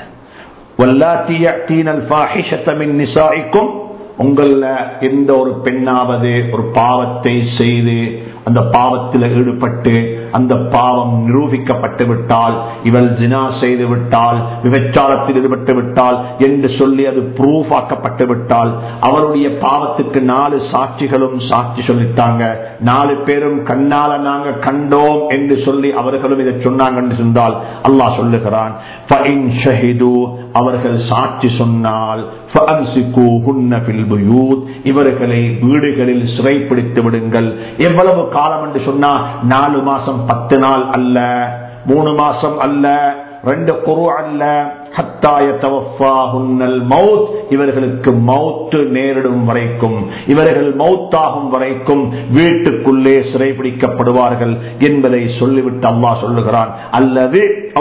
உங்கள எந்த ஒரு பெண்ணாவது ஒரு பாவத்தை செய்து அந்த பாவத்தில் ஈடுபட்டு அந்த பாவம் நிரூபிக்கப்பட்டு விட்டால் இவள் ஜினா செய்து விட்டால் விபச்சாரத்தில் ஈடுபட்டு விட்டால் என்று சொல்லி அது ப்ரூஃப் ஆக்கப்பட்டு விட்டால் அவருடைய பாவத்துக்கு நாலு சாட்சிகளும் சாட்சி சொல்லிட்டாங்க நாலு பேரும் கண்ணால நாங்க கண்டோம் என்று சொல்லி அவர்களும் இதை சொன்னாங்க என்று சொன்னால் அல்லாஹ் சொல்லுகிறான் அவர்கள் சாட்சி சொன்னால் இவர்களை வீடுகளில் சிறைப்பிடித்து விடுங்கள் எவ்வளவு காலம் என்று சொன்னா நாலு மாசம் பத்து நாள் அல்ல மூணு மாசம் அல்ல ரெண்டு குரு அல்ல இவர்களுக்கு மௌத்து நேரிடும் வரைக்கும் இவர்கள் மௌத்தாகும் வரைக்கும் வீட்டுக்குள்ளே சிறைபிடிக்கப்படுவார்கள் என்பதை சொல்லிவிட்டு அல்லாஹ் சொல்லுகிறான் அல்லது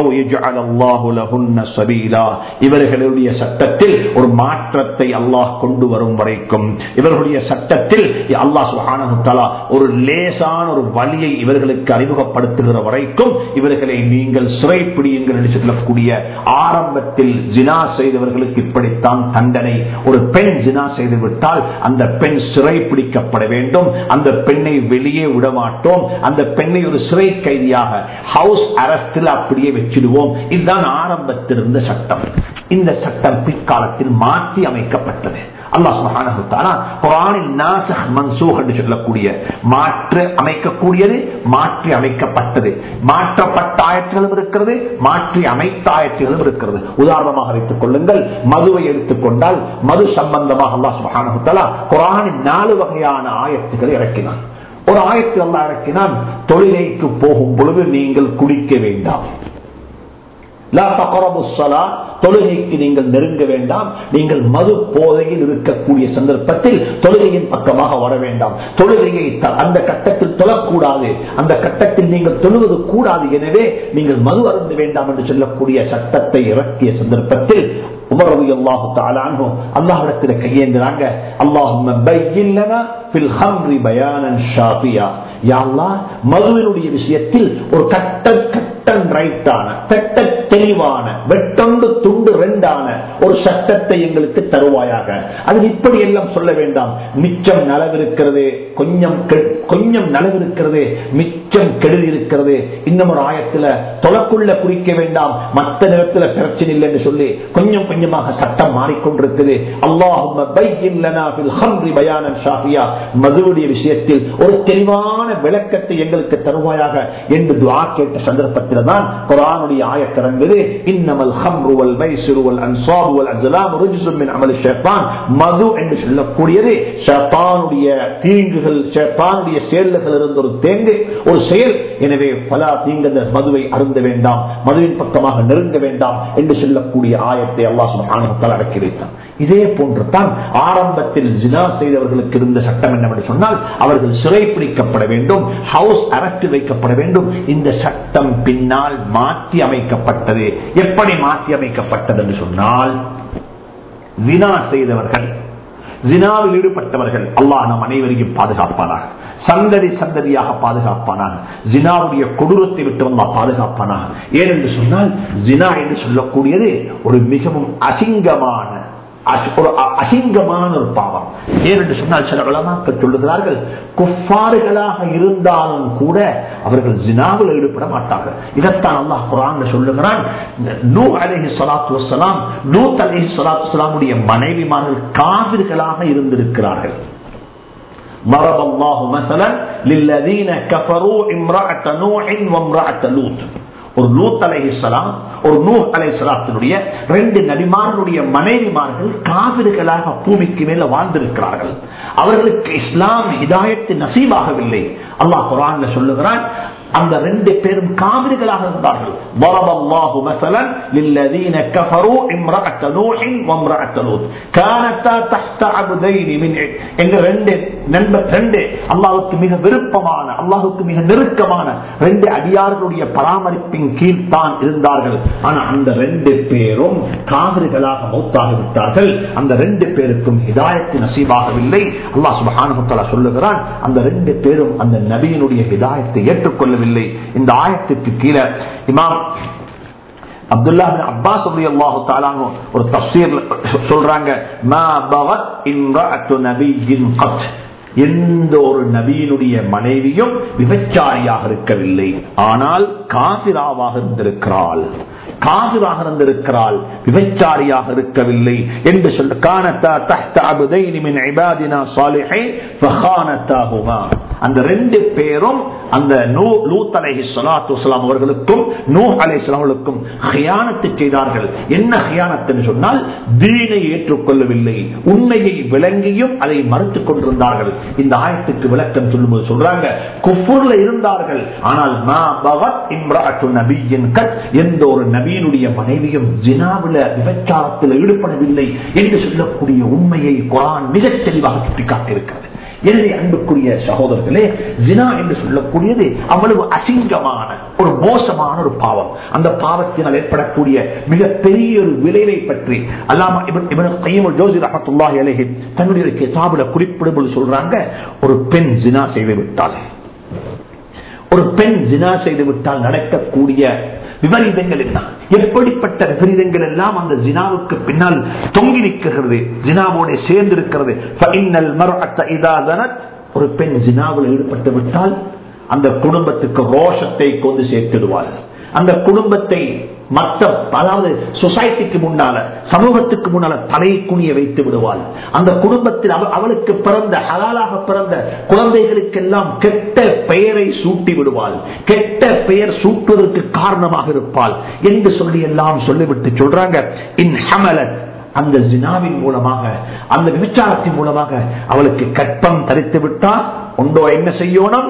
இவர்களுடைய சட்டத்தில் ஒரு மாற்றத்தை அல்லாஹ் கொண்டு வரும் வரைக்கும் இவர்களுடைய சட்டத்தில் அல்லாஹ் சுஹானா ஒரு லேசான ஒரு வழியை இவர்களுக்கு அறிமுகப்படுத்துகிற வரைக்கும் இவர்களை நீங்கள் சிறைப்பிடியுங்கள் என்று சொல்லக்கூடிய ஆரம்பத்தில் ஜினா செய்தவர்களுக்கு இப்படித்தான் தண்டனை ஒரு பெண் ஜினா செய்து விட்டால் அந்த பெண் சிறை பிடிக்கப்பட வேண்டும் அந்த பெண்ணை வெளியே விட மாட்டோம் அந்த பெண்ணை ஒரு சிறை கைதியாக ஹவுஸ் அரஸ்டில் அப்படியே வச்சிடுவோம் இதுதான் ஆரம்பத்தில் இருந்த சட்டம் இந்த சட்டம் பிற்காலத்தில் மாற்றி அமைக்கப்பட்டது அல்லாஹ் சுப்ஹானஹு தஆலா குர்ஆனில் நாஸிஹ் மன்சூஹ் என்று சொல்லக்கூடிய மாற்று அமைக்கக்கூடியது மாற்றி அமைக்கப்பட்டது மாற்றப்பட்ட ஆயத்துகளும் இருக்கிறது மாற்றி அமைத்த ஆயத்துகளும் இருக்கிறது உதாரணமாக வைத்துக் கொள்ளுங்கள் மதுவை எடுத்துக்கொண்டால் மது சம்பந்தமாக அல்லாஹ் சுப்ஹானஹு தஆலா குர்ஆனில் நாலு வகையான ஆயத்துக்களை இறக்கினான் ஒரு ஆயத்தில் அல்லாஹ் இறக்கினான் தொழிலைக்கு போகும் பொழுது நீங்கள் குடிக்க வேண்டாம் தொழுகைக்கு நீங்கள் நெருங்க வேண்டாம் நீங்கள் மது போதையில் இருக்கக்கூடிய சந்தர்ப்பத்தில் தொழுகையின் பக்கமாக வர வேண்டாம் தொழுகையை அந்த கட்டத்தில் தொழக்கூடாது அந்த கட்டத்தில் நீங்கள் தொழுவது கூடாது எனவே நீங்கள் மது அருந்து வேண்டாம் என்று சொல்லக்கூடிய சட்டத்தை இறக்கிய சந்தர்ப்பத்தில் உமரவி அல்லாஹு தாலானோ அல்லாஹிடத்தில் கையேந்துறாங்க அல்லாஹும் மதுவினுடைய விஷயத்தில் ஒரு கட்ட கட்டன் ரைட்டான கட்ட தெளிவான வெட்டொண்டு துண்டு ரெண்டான ஒரு சட்டத்தை எங்களுக்கு தருவாயாக அது இப்படி எல்லாம் சொல்ல வேண்டாம் மிச்சம் நலவிருக்கிறது கொஞ்சம் கொஞ்சம் நலவிருக்கிறது மிச்சம் கெடுதி இருக்கிறது இன்னும் ஒரு ஆயத்துல தொலைக்குள்ள குறிக்க வேண்டாம் மற்ற நேரத்துல பிரச்சனை இல்லை என்று சொல்லி கொஞ்சம் கொஞ்சமாக சட்டம் மாறிக்கொண்டிருக்குது மதுவுடைய விஷயத்தில் ஒரு தெளிவான விளக்கத்தை எங்களுக்கு தருவாயாக என்று துவா கேட்ட சந்தர்ப்பத்தில் சந்தர்ப்பத்தில் தான் குரானுடைய ஆயத்திறங்குது இன்னமல் ஹம்ரு வல் மைசிரு வல் அன்சாபு வல் அஸ்லாம் ருஜ்சும் மின் அமல் ஷைத்தான் மது என்று சொல்லக்கூடியது ஷைத்தானுடைய தீங்குகள் ஷைத்தானுடைய செயல்கள் இருந்த ஒரு தேங்கு ஒரு செயல் எனவே பல தீங்கு அந்த மதுவை அருந்த வேண்டாம் மதுவின் பக்கமாக நெருங்க வேண்டாம் என்று சொல்லக்கூடிய ஆயத்தை அல்லாஹ் சுப்ஹானஹு அடக்கி வைத்தான் இதே போன்று தான் ஆரம்பத்தில் ஜினா செய்தவர்களுக்கு இருந்த சட்டம் என்னவென்று சொன்னால் அவர்கள் சிறைப்பிடிக்கப்பட வேண்டும் ஹவுஸ் அரெஸ்ட் வைக்கப்பட வேண்டும் இந்த சட்டம் பின்னால் மாற்றி அமைக்கப்பட்டது எப்படி மாற்றி அமைக்கப்பட்டது என்று சொன்னால் வினா செய்தவர்கள் ஜினாவில் ஈடுபட்டவர்கள் அல்லாஹ் நம் அனைவரையும் பாதுகாப்பானாக சந்ததி சந்ததியாக பாதுகாப்பானாக ஜினாவுடைய கொடூரத்தை விட்டு வந்தா பாதுகாப்பானாக ஏனென்று சொன்னால் ஜினா என்று சொல்லக்கூடியது ஒரு மிகவும் அசிங்கமான ஒரு அசிங்கமான ஒரு பாவம் ஏனென்று சொன்னால் சில வளமாக்க சொல்லுகிறார்கள் குஃபாறுகளாக இருந்தாலும் கூட அவர்கள் ஜினாவில் ஈடுபட மாட்டார்கள் இதைத்தான் அல்லாஹ் குரான் சொல்லுகிறான் நூ அலஹி சலாத்து வசலாம் நூத் அலஹி சலாத்து வலாமுடைய மனைவிமார்கள் காவிர்களாக இருந்திருக்கிறார்கள் ضرب الله مثلا للذين كفروا امرأة نوح وامرأة لوط ஒரு லூத் அலைஹிஸ்லாம் ஒரு நூ அலைஹிஸ்லாத்தினுடைய ரெண்டு நபிமார்களுடைய மனைவிமார்கள் காவிர்களாக பூமிக்கு மேல வாழ்ந்திருக்கிறார்கள் அவர்களுக்கு இஸ்லாம் ஹிதாயத்து நசீபாகவில்லை அல்லாஹ் குரான்ல சொல்லுகிறான் அந்த ரெண்டு பேரும் காவிரிகளாக இருந்தார்கள் ضرب الله مثلا للذين كفروا امرأة نوح وامرأة لوط كانتا تحت عبدين من எங்க ரெண்டு நண்பர் ரெண்டு அல்லாஹ்வுக்கு மிக விருப்பமான அல்லாஹ்வுக்கு மிக நெருக்கமான ரெண்டு அடியார்களுடைய பராமரிப்பின் கீழ் தான் இருந்தார்கள் ஆனா அந்த ரெண்டு பேரும் காவிரிகளாக மௌத்தாக விட்டார்கள் அந்த ரெண்டு பேருக்கும் ஹிதாயத்து நசீபாகவில்லை அல்லாஹ் சுப்ஹானஹு வ தஆலா சொல்லுகிறான் அந்த ரெண்டு பேரும் அந்த நபியினுடைய ஹிதாயத்தை ஏற்றுக்கொள்ள சொல்லவில்லை இந்த ஆயத்துக்கு கீழே இமாம் அப்துல்லா அப்பாஸ் அல்லாஹு தாலானு ஒரு தப்சீர் சொல்றாங்க மா பவத் இம்ரஅத்து நபியின் கத் எந்த ஒரு நபியினுடைய மனைவியும் விபச்சாரியாக இருக்கவில்லை ஆனால் காசிராவாக இருந்திருக்கிறாள் காசிராக இருந்திருக்கிறாள் விபச்சாரியாக இருக்கவில்லை என்று சொல்ல காணத்தா தஹ்த அபுதைனி மின் இபாதினா சாலிஹை ஃபஹானத்தாஹுமா அந்த ரெண்டு பேரும் அந்த நூ லூத் அலைஹி ஸலாத்து வஸலாம் அவர்களுக்கும் நூ அலைஹிஸ்ஸலாம் அவர்களுக்கும் ஹியானத்து செய்தார்கள் என்ன ஹியானத்துன்னு சொன்னால் தீனை ஏற்றுக்கொள்ளவில்லை உண்மையை விளங்கியும் அதை மறுத்துக் கொண்டிருந்தார்கள் இந்த ஆயத்துக்கு விளக்கம் சொல்லும்போது சொல்றாங்க குஃபுர்ல இருந்தார்கள் ஆனால் மா பவத் இம்ராத்து நபியின் கத் எந்த ஒரு நபியினுடைய மனைவியும் ஜினாவில விபச்சாரத்தில் ஈடுபடவில்லை என்று சொல்லக்கூடிய உண்மையை குரான் மிகத் தெளிவாக சுட்டிக்காட்டியிருக்கிறது எனவே அன்புக்குரிய சகோதரர்களே ஜினா என்று சொல்லக்கூடியது அவ்வளவு அசிங்கமான ஒரு மோசமான ஒரு பாவம் அந்த பாவத்தினால் ஏற்படக்கூடிய மிக பெரிய ஒரு விளைவை பற்றி அல்லாம ஜோசி ரஹத்துல்லாஹி அலைஹி தன்னுடைய கிதாபுல குறிப்பிடும்போது சொல்றாங்க ஒரு பெண் ஜினா செய்து விட்டால் ஒரு பெண் ஜினா செய்து விட்டால் நடக்கக்கூடிய விபரீதங்கள் என்ன எப்படிப்பட்ட விபரீதங்கள் எல்லாம் அந்த ஜினாவுக்கு பின்னால் தொங்கி நிற்கிறது ஜினாவோட சேர்ந்து இருக்கிறது ஒரு பெண் ஜினாவில் ஈடுபட்டு விட்டால் அந்த குடும்பத்துக்கு ரோஷத்தை கொண்டு சேர்த்துடுவார் அந்த குடும்பத்தை மற்ற அதாவது சொசைட்டிக்கு முன்னால சமூகத்துக்கு முன்னால தலையை குனிய வைத்து விடுவாள் அந்த குடும்பத்தில் அவளுக்கு பிறந்த ஹலாலாக பிறந்த குழந்தைகளுக்கெல்லாம் கெட்ட பெயரை சூட்டி விடுவாள் கெட்ட பெயர் சூட்டுவதற்கு காரணமாக இருப்பாள் என்று சொல்லி எல்லாம் சொல்லிவிட்டு சொல்றாங்க இன் ஹமலத் அந்த ஜினாவின் மூலமாக அந்த விபச்சாரத்தின் மூலமாக அவளுக்கு கற்பம் தரித்து விட்டால் உண்டோ என்ன செய்யணும்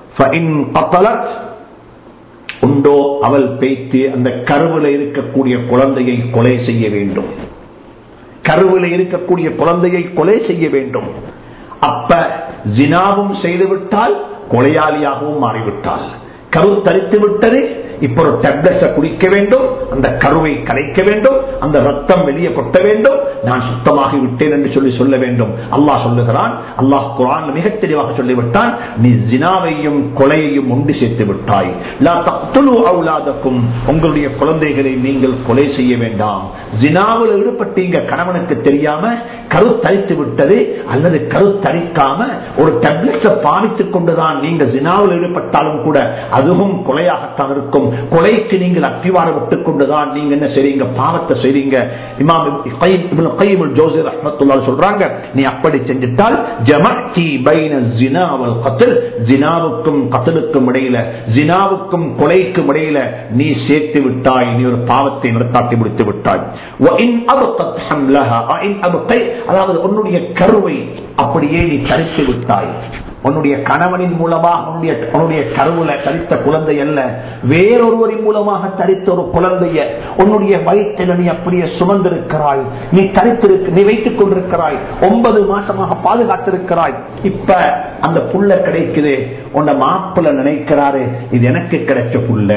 உண்டோ அவள் பேய்த்து அந்த கருவில இருக்கக்கூடிய குழந்தையை கொலை செய்ய வேண்டும் கருவில இருக்கக்கூடிய குழந்தையை கொலை செய்ய வேண்டும் அப்ப ஜினாவும் செய்துவிட்டால் கொலையாளியாகவும் மாறிவிட்டால் கரு தரித்து விட்டது இப்ப ஒரு டேப்லெட்ஸை குடிக்க வேண்டும் அந்த கருவை கலைக்க வேண்டும் அந்த ரத்தம் வெளியே கொட்ட வேண்டும் நான் சுத்தமாகி விட்டேன் என்று சொல்லி சொல்ல வேண்டும் அல்லாஹ் சொல்லுகிறான் அல்லாஹ் குரான் மிக தெளிவாக சொல்லிவிட்டான் நீ ஜினாவையும் கொலையையும் ஒன்று சேர்த்து விட்டாய் அவுலாதக்கும் உங்களுடைய குழந்தைகளை நீங்கள் கொலை செய்ய வேண்டாம் ஜினாவில் ஈடுபட்டீங்க கணவனுக்கு தெரியாம கரு தரித்து விட்டது அல்லது கரு தரிக்காம ஒரு டேப்லெட்ஸை பாவித்துக் கொண்டுதான் நீங்க ஜினாவில் ஈடுபட்டாலும் கூட அதுவும் கொலையாகத்தான் இருக்கும் கொலைக்கு நீங்கள் அத்திவாரம் விட்டுக் கொண்டுதான் நீங்க என்ன செய்றீங்க பாவத்தை செய்றீங்க இமாம் கைம் இப்னு கைம் ஜோசி ரஹ்மத்துல்லாஹி சொல்றாங்க நீ அப்படி செஞ்சிட்டால் ஜமஅத்தி பைன ஜினா வல் கத்ல் ஜினாவுக்கும் கத்லுக்கும் இடையில ஜினாவுக்கும் கொலைக்கும் இடையில நீ சேர்த்து விட்டாய் நீ ஒரு பாவத்தை நடத்தாட்டி முடித்து விட்டாய் وَإِنْ أَبْقَتْ حَمْلَهَا وَإِنْ أَبْقَيْ அதாவது உன்னுடைய கருவை அப்படியே நீ தரித்து விட்டாய் உன்னுடைய கணவனின் மூலமாக உன்னுடைய உன்னுடைய கருவுல தரித்த குழந்தை அல்ல வேறொருவரின் மூலமாக தரித்த ஒரு குழந்தைய உன்னுடைய வயிற்றில் நீ அப்படியே சுமந்திருக்கிறாய் நீ தரித்திருக்க நீ வைத்துக் கொண்டிருக்கிறாய் ஒன்பது மாசமாக பாதுகாத்திருக்கிறாய் இப்ப அந்த புள்ள கிடைக்குது உன்னை மாப்பிள்ள நினைக்கிறாரு இது எனக்கு கிடைச்ச புள்ள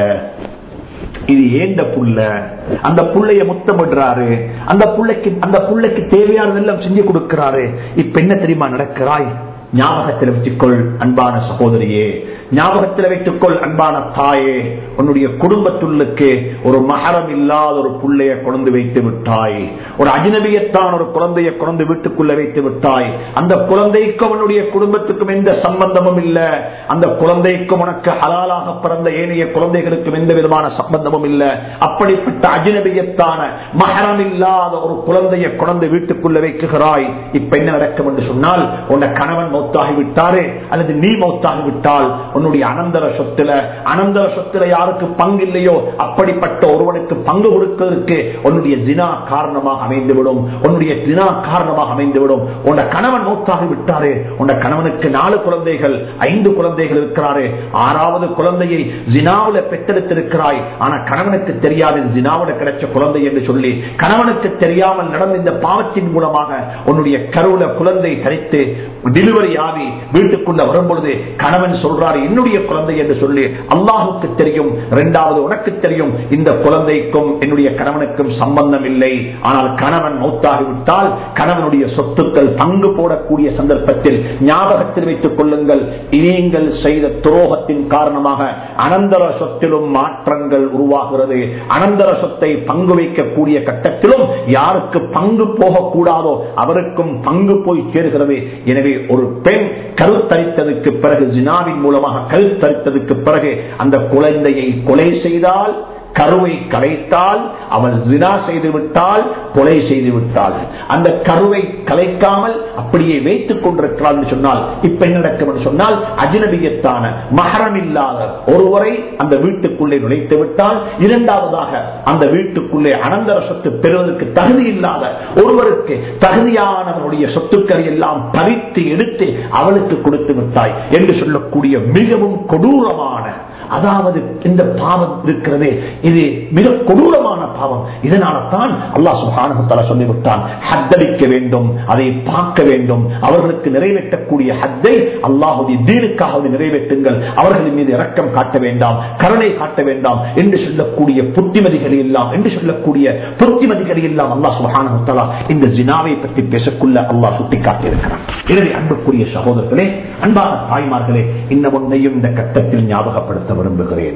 இது ஏண்ட புள்ள அந்த புள்ளைய முத்தமிடுறாரு அந்த புள்ளைக்கு அந்த புள்ளைக்கு தேவையானதெல்லாம் செஞ்சு கொடுக்கிறாரு இப்ப என்ன தெரியுமா நடக்கிறாய் ஞாபகத்தில் வச்சுக்கொள் அன்பான சகோதரியே ஞாபகத்தில் வைத்துக்கொள் அன்பான தாயே உன்னுடைய குடும்பத்துள்ளுக்கு ஒரு மகரம் இல்லாத ஒரு புள்ளைய கொண்டு வைத்து விட்டாய் ஒரு அஜினபியத்தான் ஒரு குழந்தைய கொண்டு வீட்டுக்குள்ள வைத்து விட்டாய் அந்த குழந்தைக்கும் உன்னுடைய குடும்பத்துக்கும் எந்த சம்பந்தமும் இல்ல அந்த குழந்தைக்கும் உனக்கு ஹலாலாக பிறந்த ஏனைய குழந்தைகளுக்கும் எந்த விதமான சம்பந்தமும் இல்ல அப்படிப்பட்ட அஜினபியத்தான மகரம் இல்லாத ஒரு குழந்தைய குழந்தை வீட்டுக்குள்ள வைக்குகிறாய் இப்ப என்ன நடக்கும் என்று சொன்னால் உன்னை கணவன் மௌத்தாகி விட்டாரு அல்லது நீ மௌத்தாகி விட்டால் உன்னுடைய அனந்தர சொத்துல அனந்தர சொத்துல யாருக்கு பங்கு இல்லையோ அப்படிப்பட்ட ஒருவனுக்கு பங்கு கொடுப்பதற்கு உன்னுடைய தினா காரணமாக அமைந்துவிடும் உன்னுடைய தினா காரணமாக அமைந்துவிடும் உன்னை கணவன் மௌத்தாகி விட்டாரு உன்னை கணவனுக்கு நாலு குழந்தைகள் ஐந்து குழந்தைகள் இருக்கிறாரு ஆறாவது குழந்தையை ஜினாவுல பெற்றெடுத்திருக்கிறாய் ஆனா கணவனுக்கு தெரியாது ஜினாவுல கிடைச்ச குழந்தை என்று சொல்லி கணவனுக்கு தெரியாமல் நடந்த இந்த பாவத்தின் மூலமாக உன்னுடைய கருவுல குழந்தை தரித்து டெலிவரி ஆகி வீட்டுக்குள்ள வரும்பொழுது கணவன் சொல்றாரு என்னுடைய குழந்தை என்று சொல்லி அல்லாஹுக்கு தெரியும் இரண்டாவது உனக்கு தெரியும் இந்த குழந்தைக்கும் என்னுடைய கணவனுக்கும் சம்பந்தம் இல்லை ஆனால் கணவன் மௌத்தாகிவிட்டால் கணவனுடைய சொத்துக்கள் பங்கு போடக்கூடிய சந்தர்ப்பத்தில் ஞாபகத்தில் வைத்துக் கொள்ளுங்கள் நீங்கள் செய்த துரோகத்தின் காரணமாக அனந்தர சொத்திலும் மாற்றங்கள் உருவாகிறது அனந்தர சொத்தை பங்கு வைக்கக்கூடிய கட்டத்திலும் யாருக்கு பங்கு போகக்கூடாதோ அவருக்கும் பங்கு போய் சேருகிறது எனவே ஒரு பெண் கருத்தரித்ததுக்கு பிறகு ஜினாவின் மூலமாக கருத்தரித்ததுக்கு பிறகு அந்த குழந்தையை கொலை செய்தால் கருவை கலைத்தால் அவள் ஜினா செய்து விட்டால் கொலை செய்து விட்டாள் அந்த கருவை கலைக்காமல் அப்படியே வைத்துக் கொண்டிருக்கிறாள் என்று சொன்னால் இப்ப என்ன நடக்கும் என்று சொன்னால் அஜினபியத்தான மகரம் இல்லாத ஒருவரை அந்த வீட்டுக்குள்ளே நுழைத்து விட்டால் இரண்டாவதாக அந்த வீட்டுக்குள்ளே அனந்தர சொத்து பெறுவதற்கு தகுதி இல்லாத ஒருவருக்கு தகுதியானவருடைய சொத்துக்களை எல்லாம் பறித்து எடுத்து அவளுக்கு கொடுத்து விட்டாய் என்று சொல்லக்கூடிய மிகவும் கொடூரமான அதாவது இந்த பாவம் இருக்கிறது இது மிக கொடூரமான பாவம் இதனால தான் அல்லா சுகானகத்தால சொல்லிவிட்டான் ஹத்தடிக்க வேண்டும் அதை பார்க்க வேண்டும் அவர்களுக்கு நிறைவேற்றக்கூடிய ஹத்தை அல்லாஹுடைய தீனுக்காக நிறைவேற்றுங்கள் அவர்களின் மீது இரக்கம் காட்ட வேண்டாம் கருணை காட்ட வேண்டாம் என்று சொல்லக்கூடிய புத்திமதிகளை எல்லாம் என்று சொல்லக்கூடிய புத்திமதிகளை எல்லாம் அல்லா சுகானகத்தாலா இந்த ஜினாவை பற்றி பேசக்குள்ள அல்லாஹ் சுட்டிக்காட்டியிருக்கிறான் எனவே அன்புக்குரிய சகோதரர்களே அன்பான தாய்மார்களே இன்னும் ஒன்றையும் இந்த கட்டத்தில் ஞாபகப்படுத்த விரும்புகிறேன்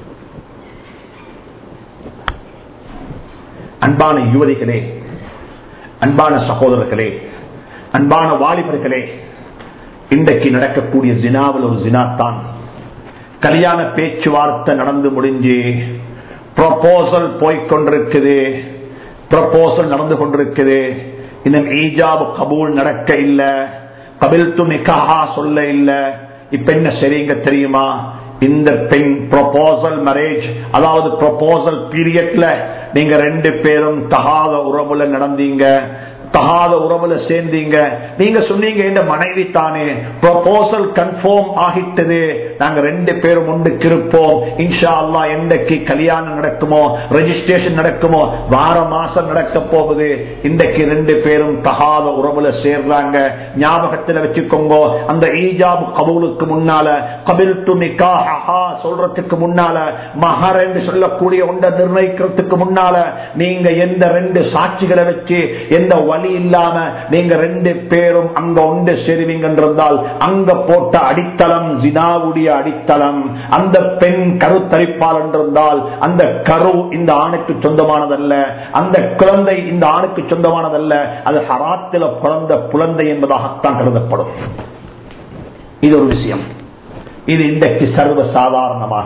அன்பான யுவதிகளே அன்பான சகோதரர்களே அன்பான வாலிபர்களே இன்றைக்கு நடக்கக்கூடிய ஜினாவில் ஒரு ஜினாத்தான் கல்யாண பேச்சுவார்த்தை நடந்து முடிஞ்சு ப்ரொபோசல் போய்கொண்டிருக்குது ப்ரொபோசல் நடந்து கொண்டிருக்குது இன்னும் ஈஜாப் கபூல் நடக்க இல்ல கபில் து நிக்காஹா சொல்ல இல்ல இப்ப என்ன சரிங்க தெரியுமா இந்த பெண் ப்ரொபோசல் மேரேஜ் அதாவது ப்ரொபோசல் பீரியட்ல நீங்க ரெண்டு பேரும் தகாத உறவுல நடந்தீங்க தகாத உறவுல சேர்ந்தீங்க நீங்க சொன்னீங்க இந்த மனைவி தானே ப்ரொபோசல் கன்ஃபார்ம் ஆகிட்டது நாங்க ரெண்டு பேரும் ஒன்றுக்கு இருப்போம் இன்ஷா அல்லா எந்தக்கு கல்யாணம் நடக்குமோ ரெஜிஸ்ட்ரேஷன் நடக்குமோ வார மாசம் நடக்க போகுது இன்றைக்கு ரெண்டு பேரும் தகாத உறவுல சேர்றாங்க ஞாபகத்தில் வச்சுக்கோங்க அந்த ஈஜாப் கபூலுக்கு முன்னால கபில் து நிக்காஹா சொல்றதுக்கு முன்னால மகர் என்று சொல்லக்கூடிய ஒன்றை நிர்ணயிக்கிறதுக்கு முன்னால நீங்க எந்த ரெண்டு சாட்சிகளை வச்சு எந்த வழி இல்லாம நீங்க ரெண்டு பேரும் அங்க ஒன்று சேருவீங்க என்றால் அங்க போட்ட அடித்தளம் ஜினாவுடைய அடித்தளம் அந்த பெண் கருத்தரிப்பால் என்றிருந்தால் அந்த கரு இந்த ஆணுக்கு சொந்தமானதல்ல அந்த குழந்தை இந்த ஆணுக்கு சொந்தமானதல்ல அது ஹராத்தில குழந்த குழந்தை என்பதாகத்தான் கருதப்படும் இது ஒரு விஷயம் இது இன்றைக்கு சர்வ சாதாரணமாக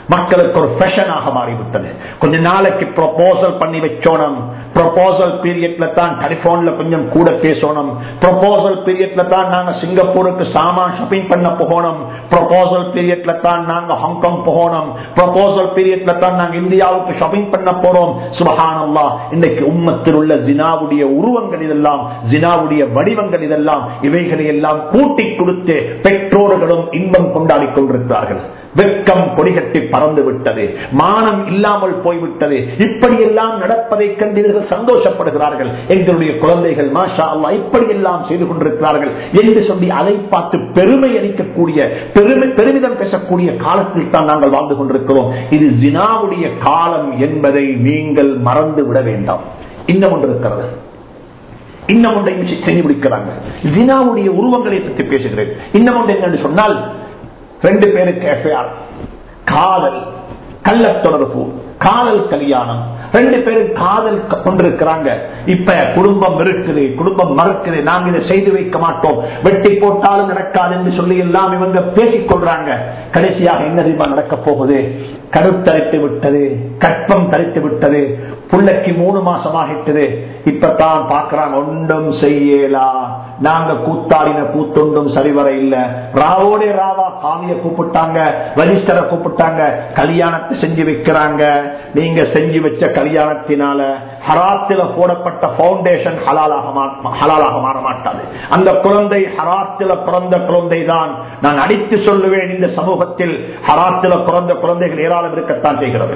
மக்களுக்கு ஒரு ஃபேஷனாக மாறிவிட்டது கொஞ்ச நாளைக்கு ப்ரொபோசல் பண்ணி வச்சோணும் ப்ரொபோசல் பீரியட்ல தான் டெலிபோன்ல கொஞ்சம் கூட பேசணும் ப்ரொபோசல் பீரியட்ல தான் நாங்க சிங்கப்பூருக்கு சாமான் ஷாப்பிங் பண்ண போகணும் ப்ரொபோசல் பீரியட்ல தான் நாங்க ஹாங்காங் போகணும் ப்ரொபோசல் பீரியட்ல தான் நாங்க இந்தியாவுக்கு ஷாப்பிங் பண்ண போறோம் சுபஹானல்லா இன்னைக்கு உம்மத்தில் உள்ள ஜினாவுடைய உருவங்கள் இதெல்லாம் ஜினாவுடைய வடிவங்கள் இதெல்லாம் இவைகளை எல்லாம் கூட்டி கொடுத்து பெற்றோர்களும் இன்பம் கொண்டாடி கொண்டிருக்கிறார்கள் வெட்கம் கொடிகட்டி பறந்து விட்டது மானம் இல்லாமல் போய்விட்டது இப்படியெல்லாம் நடப்பதை கண்டு இவர்கள் சந்தோஷப்படுகிறார்கள் எங்களுடைய குழந்தைகள் மாஷா அல்லா இப்படியெல்லாம் செய்து கொண்டிருக்கிறார்கள் என்று சொல்லி அதை பார்த்து பெருமை அளிக்கக்கூடிய பெருமை பெருமிதம் பேசக்கூடிய காலத்தில் தான் நாங்கள் வாழ்ந்து கொண்டிருக்கிறோம் இது ஜினாவுடைய காலம் என்பதை நீங்கள் மறந்து விட வேண்டாம் இன்னும் ஒன்று இருக்கிறது இன்னும் ஒன்றையும் செய்து முடிக்கிறாங்க ஜினாவுடைய உருவங்களை பற்றி பேசுகிறேன் இன்னும் ஒன்று என்னன்னு சொன்னால் ரெண்டு பேருக்கு எஃப்ஐஆர் காதல் கள்ள தொடர்பு காதல் கல்யாணம் ரெண்டு பேரும் காதல் கொண்டிருக்கிறாங்க இப்ப குடும்பம் இருக்குது குடும்பம் மறுக்குது நாங்க இதை செய்து வைக்க மாட்டோம் வெட்டி போட்டாலும் நடக்காது என்று சொல்லி எல்லாம் இவங்க பேசிக் கொள்றாங்க கடைசியாக என்ன தெரியுமா நடக்க போகுது கருத்தரித்து விட்டது கற்பம் தரித்து விட்டது புள்ளைக்கு மூணு மாசம் ஆகிட்டது இப்பதான் பாக்குறாங்க ஒன்றும் செய்யலா நாங்க கூத்தாடின கூத்தொண்டும் சரிவர இல்ல ராவோட ராவா காவிய கூப்பிட்டாங்க வரிஷ்டரை கூப்பிட்டாங்க கல்யாணத்தை செஞ்சு வைக்கிறாங்க நீங்க செஞ்சு வச்ச கல்யாணத்தினால ஹராத்தில போடப்பட்ட பவுண்டேஷன் ஹலாலாக ஹலாலாக மாற மாட்டாது அந்த குழந்தை ஹராத்தில பிறந்த குழந்தை தான் நான் அடித்து சொல்லுவேன் இந்த சமூகத்தில் ஹராத்தில பிறந்த குழந்தைகள் ஏராளம் இருக்கத்தான் செய்கிறது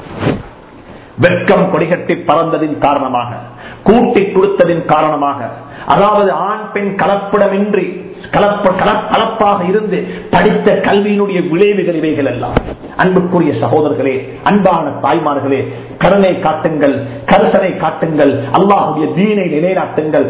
வெட்கம் கொடிகட்டி பறந்ததின் காரணமாக கூட்டி கொடுத்ததின் காரணமாக அதாவது ஆண் பெண் கலப்படமின்றி கலப்ப கலப்பாக இருந்து படித்த கல்வியினுடைய விளைவுகள் இவைகள் எல்லாம் அன்புக்குரிய சகோதரர்களே அன்பான தாய்மார்களே கருணை காட்டுங்கள் கருசனை காட்டுங்கள் அல்லாஹுடைய தீனை நிலைநாட்டுங்கள்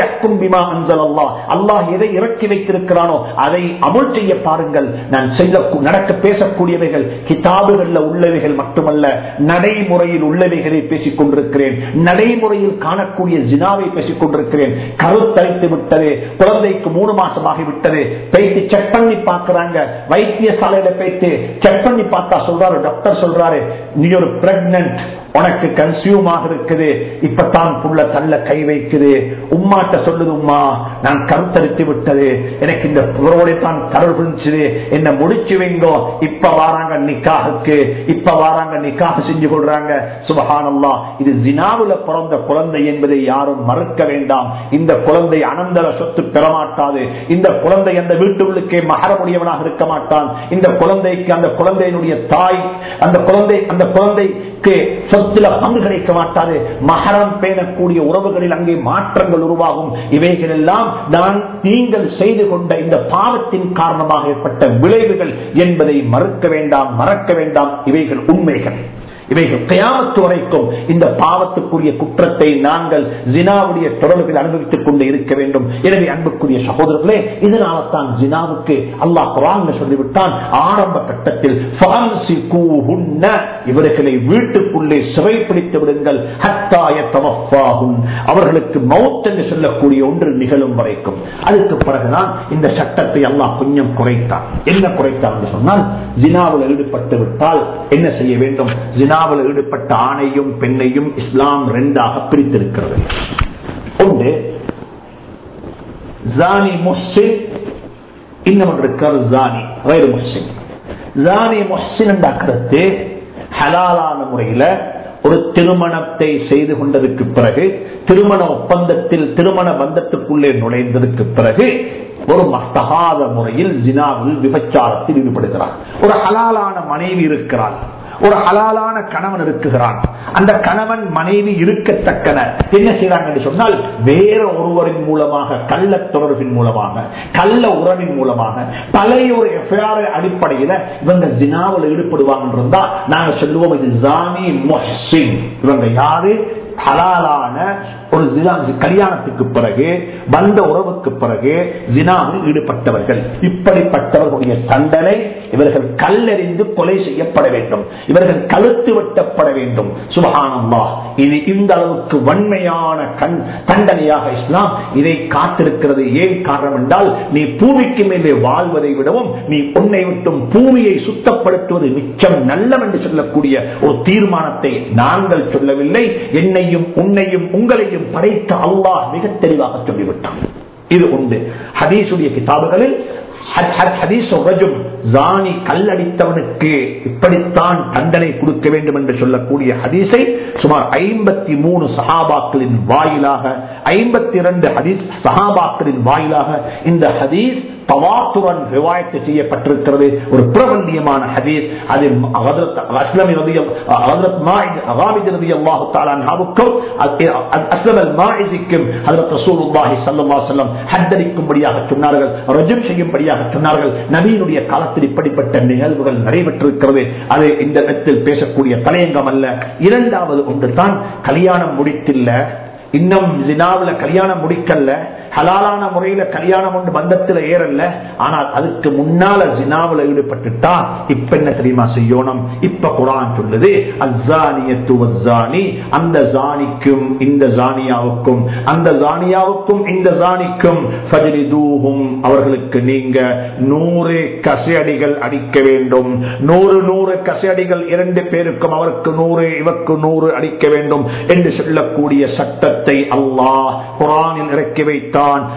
அல்லாஹ் எதை இறக்கி வைத்திருக்கிறானோ அதை அமுல் செய்ய பாருங்கள் நான் செய்ய நடக்க பேசக்கூடியவைகள் கிதாபுகள்ல உள்ளவைகள் மட்டுமல்ல நடைமுறையில் உள்ளவைகளை பேசிக் கொண்டிருக்கிறேன் நடைமுறையில் காணக்கூடிய ஜினாவை பேசிக் கொண்டிருக்கிறேன் கருத்தரித்து விட்டது குழந்தைக்கு மூணு மாசம் ஆகிவிட்டது போயிட்டு செக் பண்ணி பாக்குறாங்க வைத்தியசாலையில போயிட்டு செக் பண்ணி பார்த்தா சொல்றாரு டாக்டர் சொல்றாரு நீ ஒரு பிரெக்னன்ட் உனக்கு கன்சியூம் ஆக இருக்குது இப்பதான் புள்ள தள்ள கை வைக்குது உம்மாட்ட சொல்லுது உம்மா நான் கருத்தரித்து விட்டது எனக்கு இந்த புறவோட தான் கருள் புரிஞ்சுது என்ன முடிச்சு வைங்கோ இப்ப வாராங்க நிக்காகுக்கு இப்ப வாராங்க நிக்காக செஞ்சு கொள்றாங்க சுபஹானல்லா இது ஜினாவுல பிறந்த குழந்தை என்பதை யாரும் மறுக்க வேண்டாம் இந்த குழந்தை அனந்தர சொத்து பெறமாட்டாது இந்த குழந்தை அந்த வீட்டுகளுக்கே மகரமுடியவனாக இருக்க மாட்டான் இந்த குழந்தைக்கு அந்த குழந்தையினுடைய தாய் அந்த குழந்தை அந்த குழந்தைக்கு சொத்துல பங்கு கிடைக்க மாட்டாது மகரம் பேணக்கூடிய உறவுகளில் அங்கே மாற்றங்கள் உருவாகும் இவைகள் எல்லாம் நான் நீங்கள் செய்து கொண்ட இந்த பாவத்தின் காரணமாக ஏற்பட்ட விளைவுகள் என்பதை மறுக்க வேண்டாம் மறக்க வேண்டாம் இவைகள் உண்மைகள் இவைகள் கயாமத்து வரைக்கும் இந்த பாவத்துக்குரிய குற்றத்தை நாங்கள் ஜினாவுடைய தொடர்பில் அனுபவித்துக் கொண்டு இருக்க வேண்டும் எனவே அன்புக்குரிய சகோதரர்களே இதனால தான் ஜினாவுக்கு அல்லாஹ் குரான் சொல்லிவிட்டான் ஆரம்ப கட்டத்தில் இவர்களை வீட்டுக்குள்ளே சிறைப்பிடித்து விடுங்கள் அவர்களுக்கு மவுத் என்று சொல்லக்கூடிய ஒன்று நிகழும் வரைக்கும் அதுக்கு பிறகுதான் இந்த சட்டத்தை அல்லாஹ் கொஞ்சம் குறைத்தான் என்ன குறைத்தான் என்று சொன்னால் ஜினாவில் ஈடுபட்டு விட்டால் என்ன செய்ய வேண்டும் ஜினாவில் ஈடுபட்ட ஆணையும் பெண்ணையும் இஸ்லாம் ரெண்டாக பிரித்திருக்கிறது ஒன்று ஜானி முஹ்சின் இன்னும் இருக்கிறது ஜானி வயிறு முஹ்சின் ஜானி முஹ்சின் என்ற கருத்து ஹலாலான முறையில ஒரு திருமணத்தை செய்து கொண்டதற்கு பிறகு திருமண ஒப்பந்தத்தில் திருமண பந்தத்துக்குள்ளே நுழைந்ததற்கு பிறகு ஒரு மஸ்தகாத முறையில் ஜினாவில் விபச்சாரத்தில் ஈடுபடுகிறார் ஒரு ஹலாலான மனைவி இருக்கிறார் ஒரு ஹலாலான கணவன் இருக்குகிறான் அந்த கணவன் மனைவி இருக்கத்தக்கன என்ன செய்யறாங்க என்று சொன்னால் வேற ஒருவரின் மூலமாக கள்ள தொடர்பின் மூலமாக கள்ள உறவின் மூலமாக பழைய ஒரு எஃப்ஐஆர் அடிப்படையில இவங்க ஜினாவில் ஈடுபடுவாங்க இருந்தா நாங்க சொல்லுவோம் இது ஜானி மொஹின் இவங்க யாரு ஹலாலான ஒரு கல்யாணத்துக்கு பிறகு வந்த உறவுக்கு பிறகு ஜினாவில் ஈடுபட்டவர்கள் இப்படிப்பட்டவர்களுடைய தண்டனை இவர்கள் கல்லெறிந்து கொலை செய்யப்பட வேண்டும் இவர்கள் கழுத்து வெட்டப்பட வேண்டும் சுபகானம்மா இது இந்த அளவுக்கு வன்மையான கண் தண்டனையாக இஸ்லாம் இதை காத்திருக்கிறது ஏன் காரணம் என்றால் நீ பூமிக்கு மேலே வாழ்வதை விடவும் நீ உன்னை விட்டும் பூமியை சுத்தப்படுத்துவது மிச்சம் நல்லம் என்று சொல்லக்கூடிய ஒரு தீர்மானத்தை நாங்கள் சொல்லவில்லை என்னையும் உன்னையும் உங்களையும் படைத்த அல்லாஹ் மிக தெளிவாக சொல்லிவிட்டான் இது உண்டு ஹதீசுடைய கிதாபுகளில் ஜானி கல்லடித்தவனுக்கு இப்படித்தான் தண்டனை கொடுக்க வேண்டும் என்று சொல்லக்கூடிய ஹதீஸை சுமார் ஐம்பத்தி மூணு சஹாபாக்களின் வாயிலாக ஐம்பத்தி இரண்டு ஹதீஸ் சஹாபாக்களின் வாயிலாக இந்த ஹதீஸ் தவாத்துடன் ரிவாயத்து செய்யப்பட்டிருக்கிறது ஒரு பிரபல்யமான ஹதீஸ் அது அஸ்லமி ஹத்தரிக்கும்படியாக சொன்னார்கள் ரஜம் செய்யும்படியாக சொன்னார்கள் நபியினுடைய காலத்தில் இப்படிப்பட்ட நிகழ்வுகள் நடைபெற்றிருக்கிறது அது இந்த இடத்தில் பேசக்கூடிய தலையங்கம் அல்ல இரண்டாவது ஒன்று தான் கல்யாணம் முடித்தில்ல இன்னும் ஜினாவில கல்யாணம் முடிக்கல ஹலாலான முறையில கல்யாணம் ஒன்று பந்தத்தில் ஏறல ஆனால் அதுக்கு முன்னால ஜினாவில ஈடுபட்டுட்டா இப்ப என்ன தெரியுமா செய்யணும் இப்ப குரான் சொல்லுது அஸ்ஸானியத்து அந்த ஜானிக்கும் இந்த ஜானியாவுக்கும் அந்த ஜானியாவுக்கும் இந்த ஜானிக்கும் அவர்களுக்கு நீங்க நூறு கசையடிகள் அடிக்க வேண்டும் நூறு நூறு கசையடிகள் இரண்டு பேருக்கும் அவருக்கு நூறு இவருக்கு நூறு அடிக்க வேண்டும் என்று சொல்லக்கூடிய சட்டத்தை சட்டத்தை அல்லாஹ் குரானில் இறக்கி வைத்தான்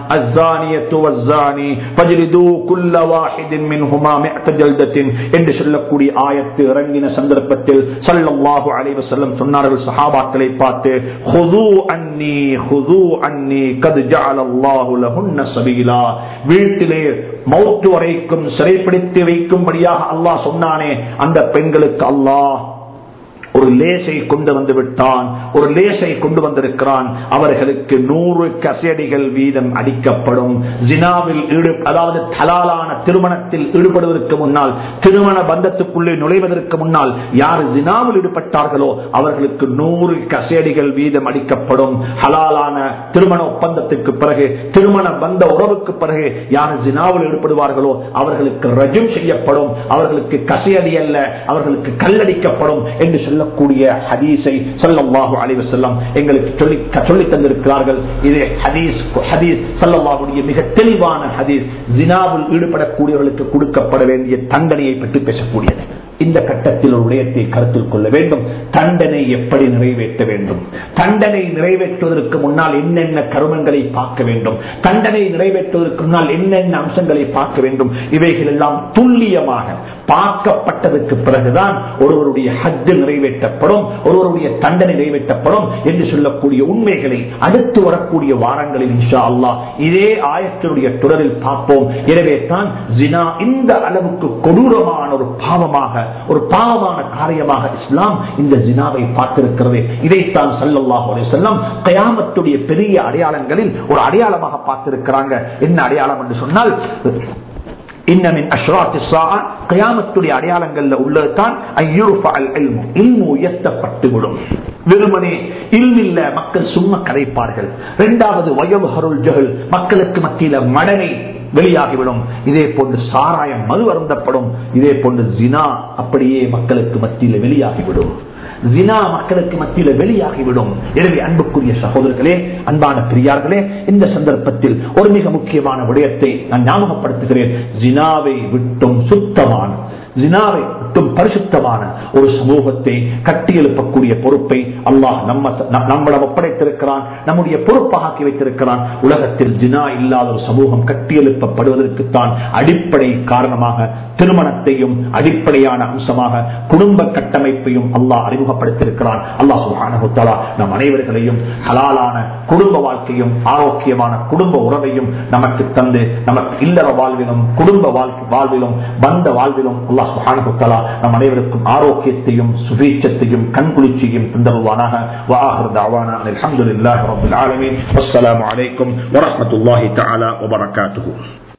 என்று சொல்லக்கூடிய ஆயத்து இறங்கின சந்தர்ப்பத்தில் சல்லல்லாஹு அலைஹி வஸல்லம் சொன்னார்கள் சஹாபாக்களை பார்த்து ஹுது அன்னி ஹுது அன்னி கத் ஜஅலல்லாஹு லஹுன்ன சபீலா வீட்டிலே மௌத்து வரைக்கும் சிறைப்பிடித்து வைக்கும்படியாக அல்லாஹ் சொன்னானே அந்த பெண்களுக்கு அல்லாஹ் ஒரு லேசை கொண்டு வந்து விட்டான் ஒரு லேசை கொண்டு வந்திருக்கிறான் அவர்களுக்கு நூறு கசேடிகள் வீதம் அடிக்கப்படும் ஜினாவில் ஈடு அதாவது தலாலான திருமணத்தில் ஈடுபடுவதற்கு முன்னால் திருமண பந்தத்துக்குள்ளே நுழைவதற்கு முன்னால் யார் ஜினாவில் ஈடுபட்டார்களோ அவர்களுக்கு நூறு கசேடிகள் வீதம் அடிக்கப்படும் ஹலாலான திருமண ஒப்பந்தத்துக்கு பிறகு திருமண பந்த உறவுக்கு பிறகு யார் ஜினாவில் ஈடுபடுவார்களோ அவர்களுக்கு ரஜம் செய்யப்படும் அவர்களுக்கு கசையடி அல்ல அவர்களுக்கு கல்லடிக்கப்படும் என்று சொல்ல சொல்லக்கூடிய ஹதீஸை சல்லல்லாஹு அலைஹி வஸல்லம் எங்களுக்கு சொல்லி சொல்லி தந்திருக்கிறார்கள் இது ஹதீஸ் ஹதீஸ் சல்லல்லாஹுடைய மிக தெளிவான ஹதீஸ் ஜினாவில் ஈடுபடக்கூடியவர்களுக்கு கொடுக்கப்பட வேண்டிய தண்டனையை பற்றி பேசக்கூடியது இந்த கட்டத்தில் ஒரு விடயத்தை கருத்தில் கொள்ள வேண்டும் தண்டனை எப்படி நிறைவேற்ற வேண்டும் தண்டனை நிறைவேற்றுவதற்கு முன்னால் என்னென்ன கருமங்களை பார்க்க வேண்டும் தண்டனை நிறைவேற்றுவதற்கு முன்னால் என்னென்ன அம்சங்களை பார்க்க வேண்டும் இவைகள் எல்லாம் துல்லியமாக பார்க்கப்பட்டதற்கு பிறகுதான் ஒருவருடைய ஹஜ்ஜு நிறைவேற்றப்படும் ஒருவருடைய தண்டனை நிறைவேற்றப்படும் என்று சொல்லக்கூடிய உண்மைகளை அடுத்து வரக்கூடிய வாரங்களில் இன்ஷா அல்லா இதே ஆயத்தினுடைய தொடரில் பார்ப்போம் எனவே தான் ஜினா இந்த அளவுக்கு கொடூரமான ஒரு பாவமாக ஒரு பாவமான காரியமாக இஸ்லாம் இந்த ஜினாவை பார்த்திருக்கிறது இதைத்தான் சல்லல்லாஹு அலைஹி வஸல்லம் கயாமத்துடைய பெரிய அடையாளங்களில் ஒரு அடையாளமாக பார்த்திருக்கிறாங்க என்ன அடையாளம் என்று சொன்னால் இன்னமின் அஷ்ராத்தி சாஆ கயாமத்துடைய அடையாளங்கள்ல உள்ளதுதான் உயர்த்தப்பட்டுவிடும் வெறுமனே இல்மில்ல மக்கள் சும்மா கதைப்பார்கள் இரண்டாவது வயவுஹருள் ஜஹல் மக்களுக்கு மத்தியில மடனை வெளியாகிவிடும் இதே போன்று சாராயம் மது அருந்தப்படும் இதே போன்று ஜினா அப்படியே மக்களுக்கு மத்தியில வெளியாகிவிடும் ஜினா மக்களுக்கு மத்தியில வெளியாகிவிடும் எனவே அன்புக்குரிய சகோதரர்களே அன்பான பெரியார்களே இந்த சந்தர்ப்பத்தில் ஒரு மிக முக்கியமான விடயத்தை நான் ஞாபகப்படுத்துகிறேன் ஜினாவை விட்டும் சுத்தமான ஜினாவை விட்டும் பரிசுத்தமான ஒரு சமூகத்தை கட்டியெழுப்பக்கூடிய பொறுப்பை அல்லாஹ் நம்ம நம்மளை ஒப்படைத்திருக்கிறான் நம்முடைய பொறுப்பாக ஆக்கி வைத்திருக்கிறான் உலகத்தில் ஜினா இல்லாத ஒரு சமூகம் கட்டியெழுப்பப்படுவதற்குத்தான் அடிப்படை காரணமாக திருமணத்தையும் அடிப்படையான அம்சமாக குடும்ப கட்டமைப்பையும் அல்லாஹ் அறிமுகப்படுத்தியிருக்கிறான் அல்லாஹ் சுஹானகுத்தலா நம் அனைவர்களையும் ஹலாலான குடும்ப வாழ்க்கையும் ஆரோக்கியமான குடும்ப உறவையும் நமக்கு தந்து நமக்கு இல்லற வாழ்விலும் குடும்ப வாழ்விலும் பந்த வாழ்விலும் அல்லாஹ் சுஹானகுத்தலா நம் அனைவருக்கும் ஆரோக்கியத்தையும் சுபீட்சத்தையும் கண்குளிர்ச்சியும் தந்தருவானாக வாஹர் தாவானா அல்ஹம்துலில்லாஹி ரப்பில் ஆலமீன் அஸ்ஸலாமு அலைக்கும் வரஹ்மத்துல்லாஹி தஆலா வபரகாத்துஹு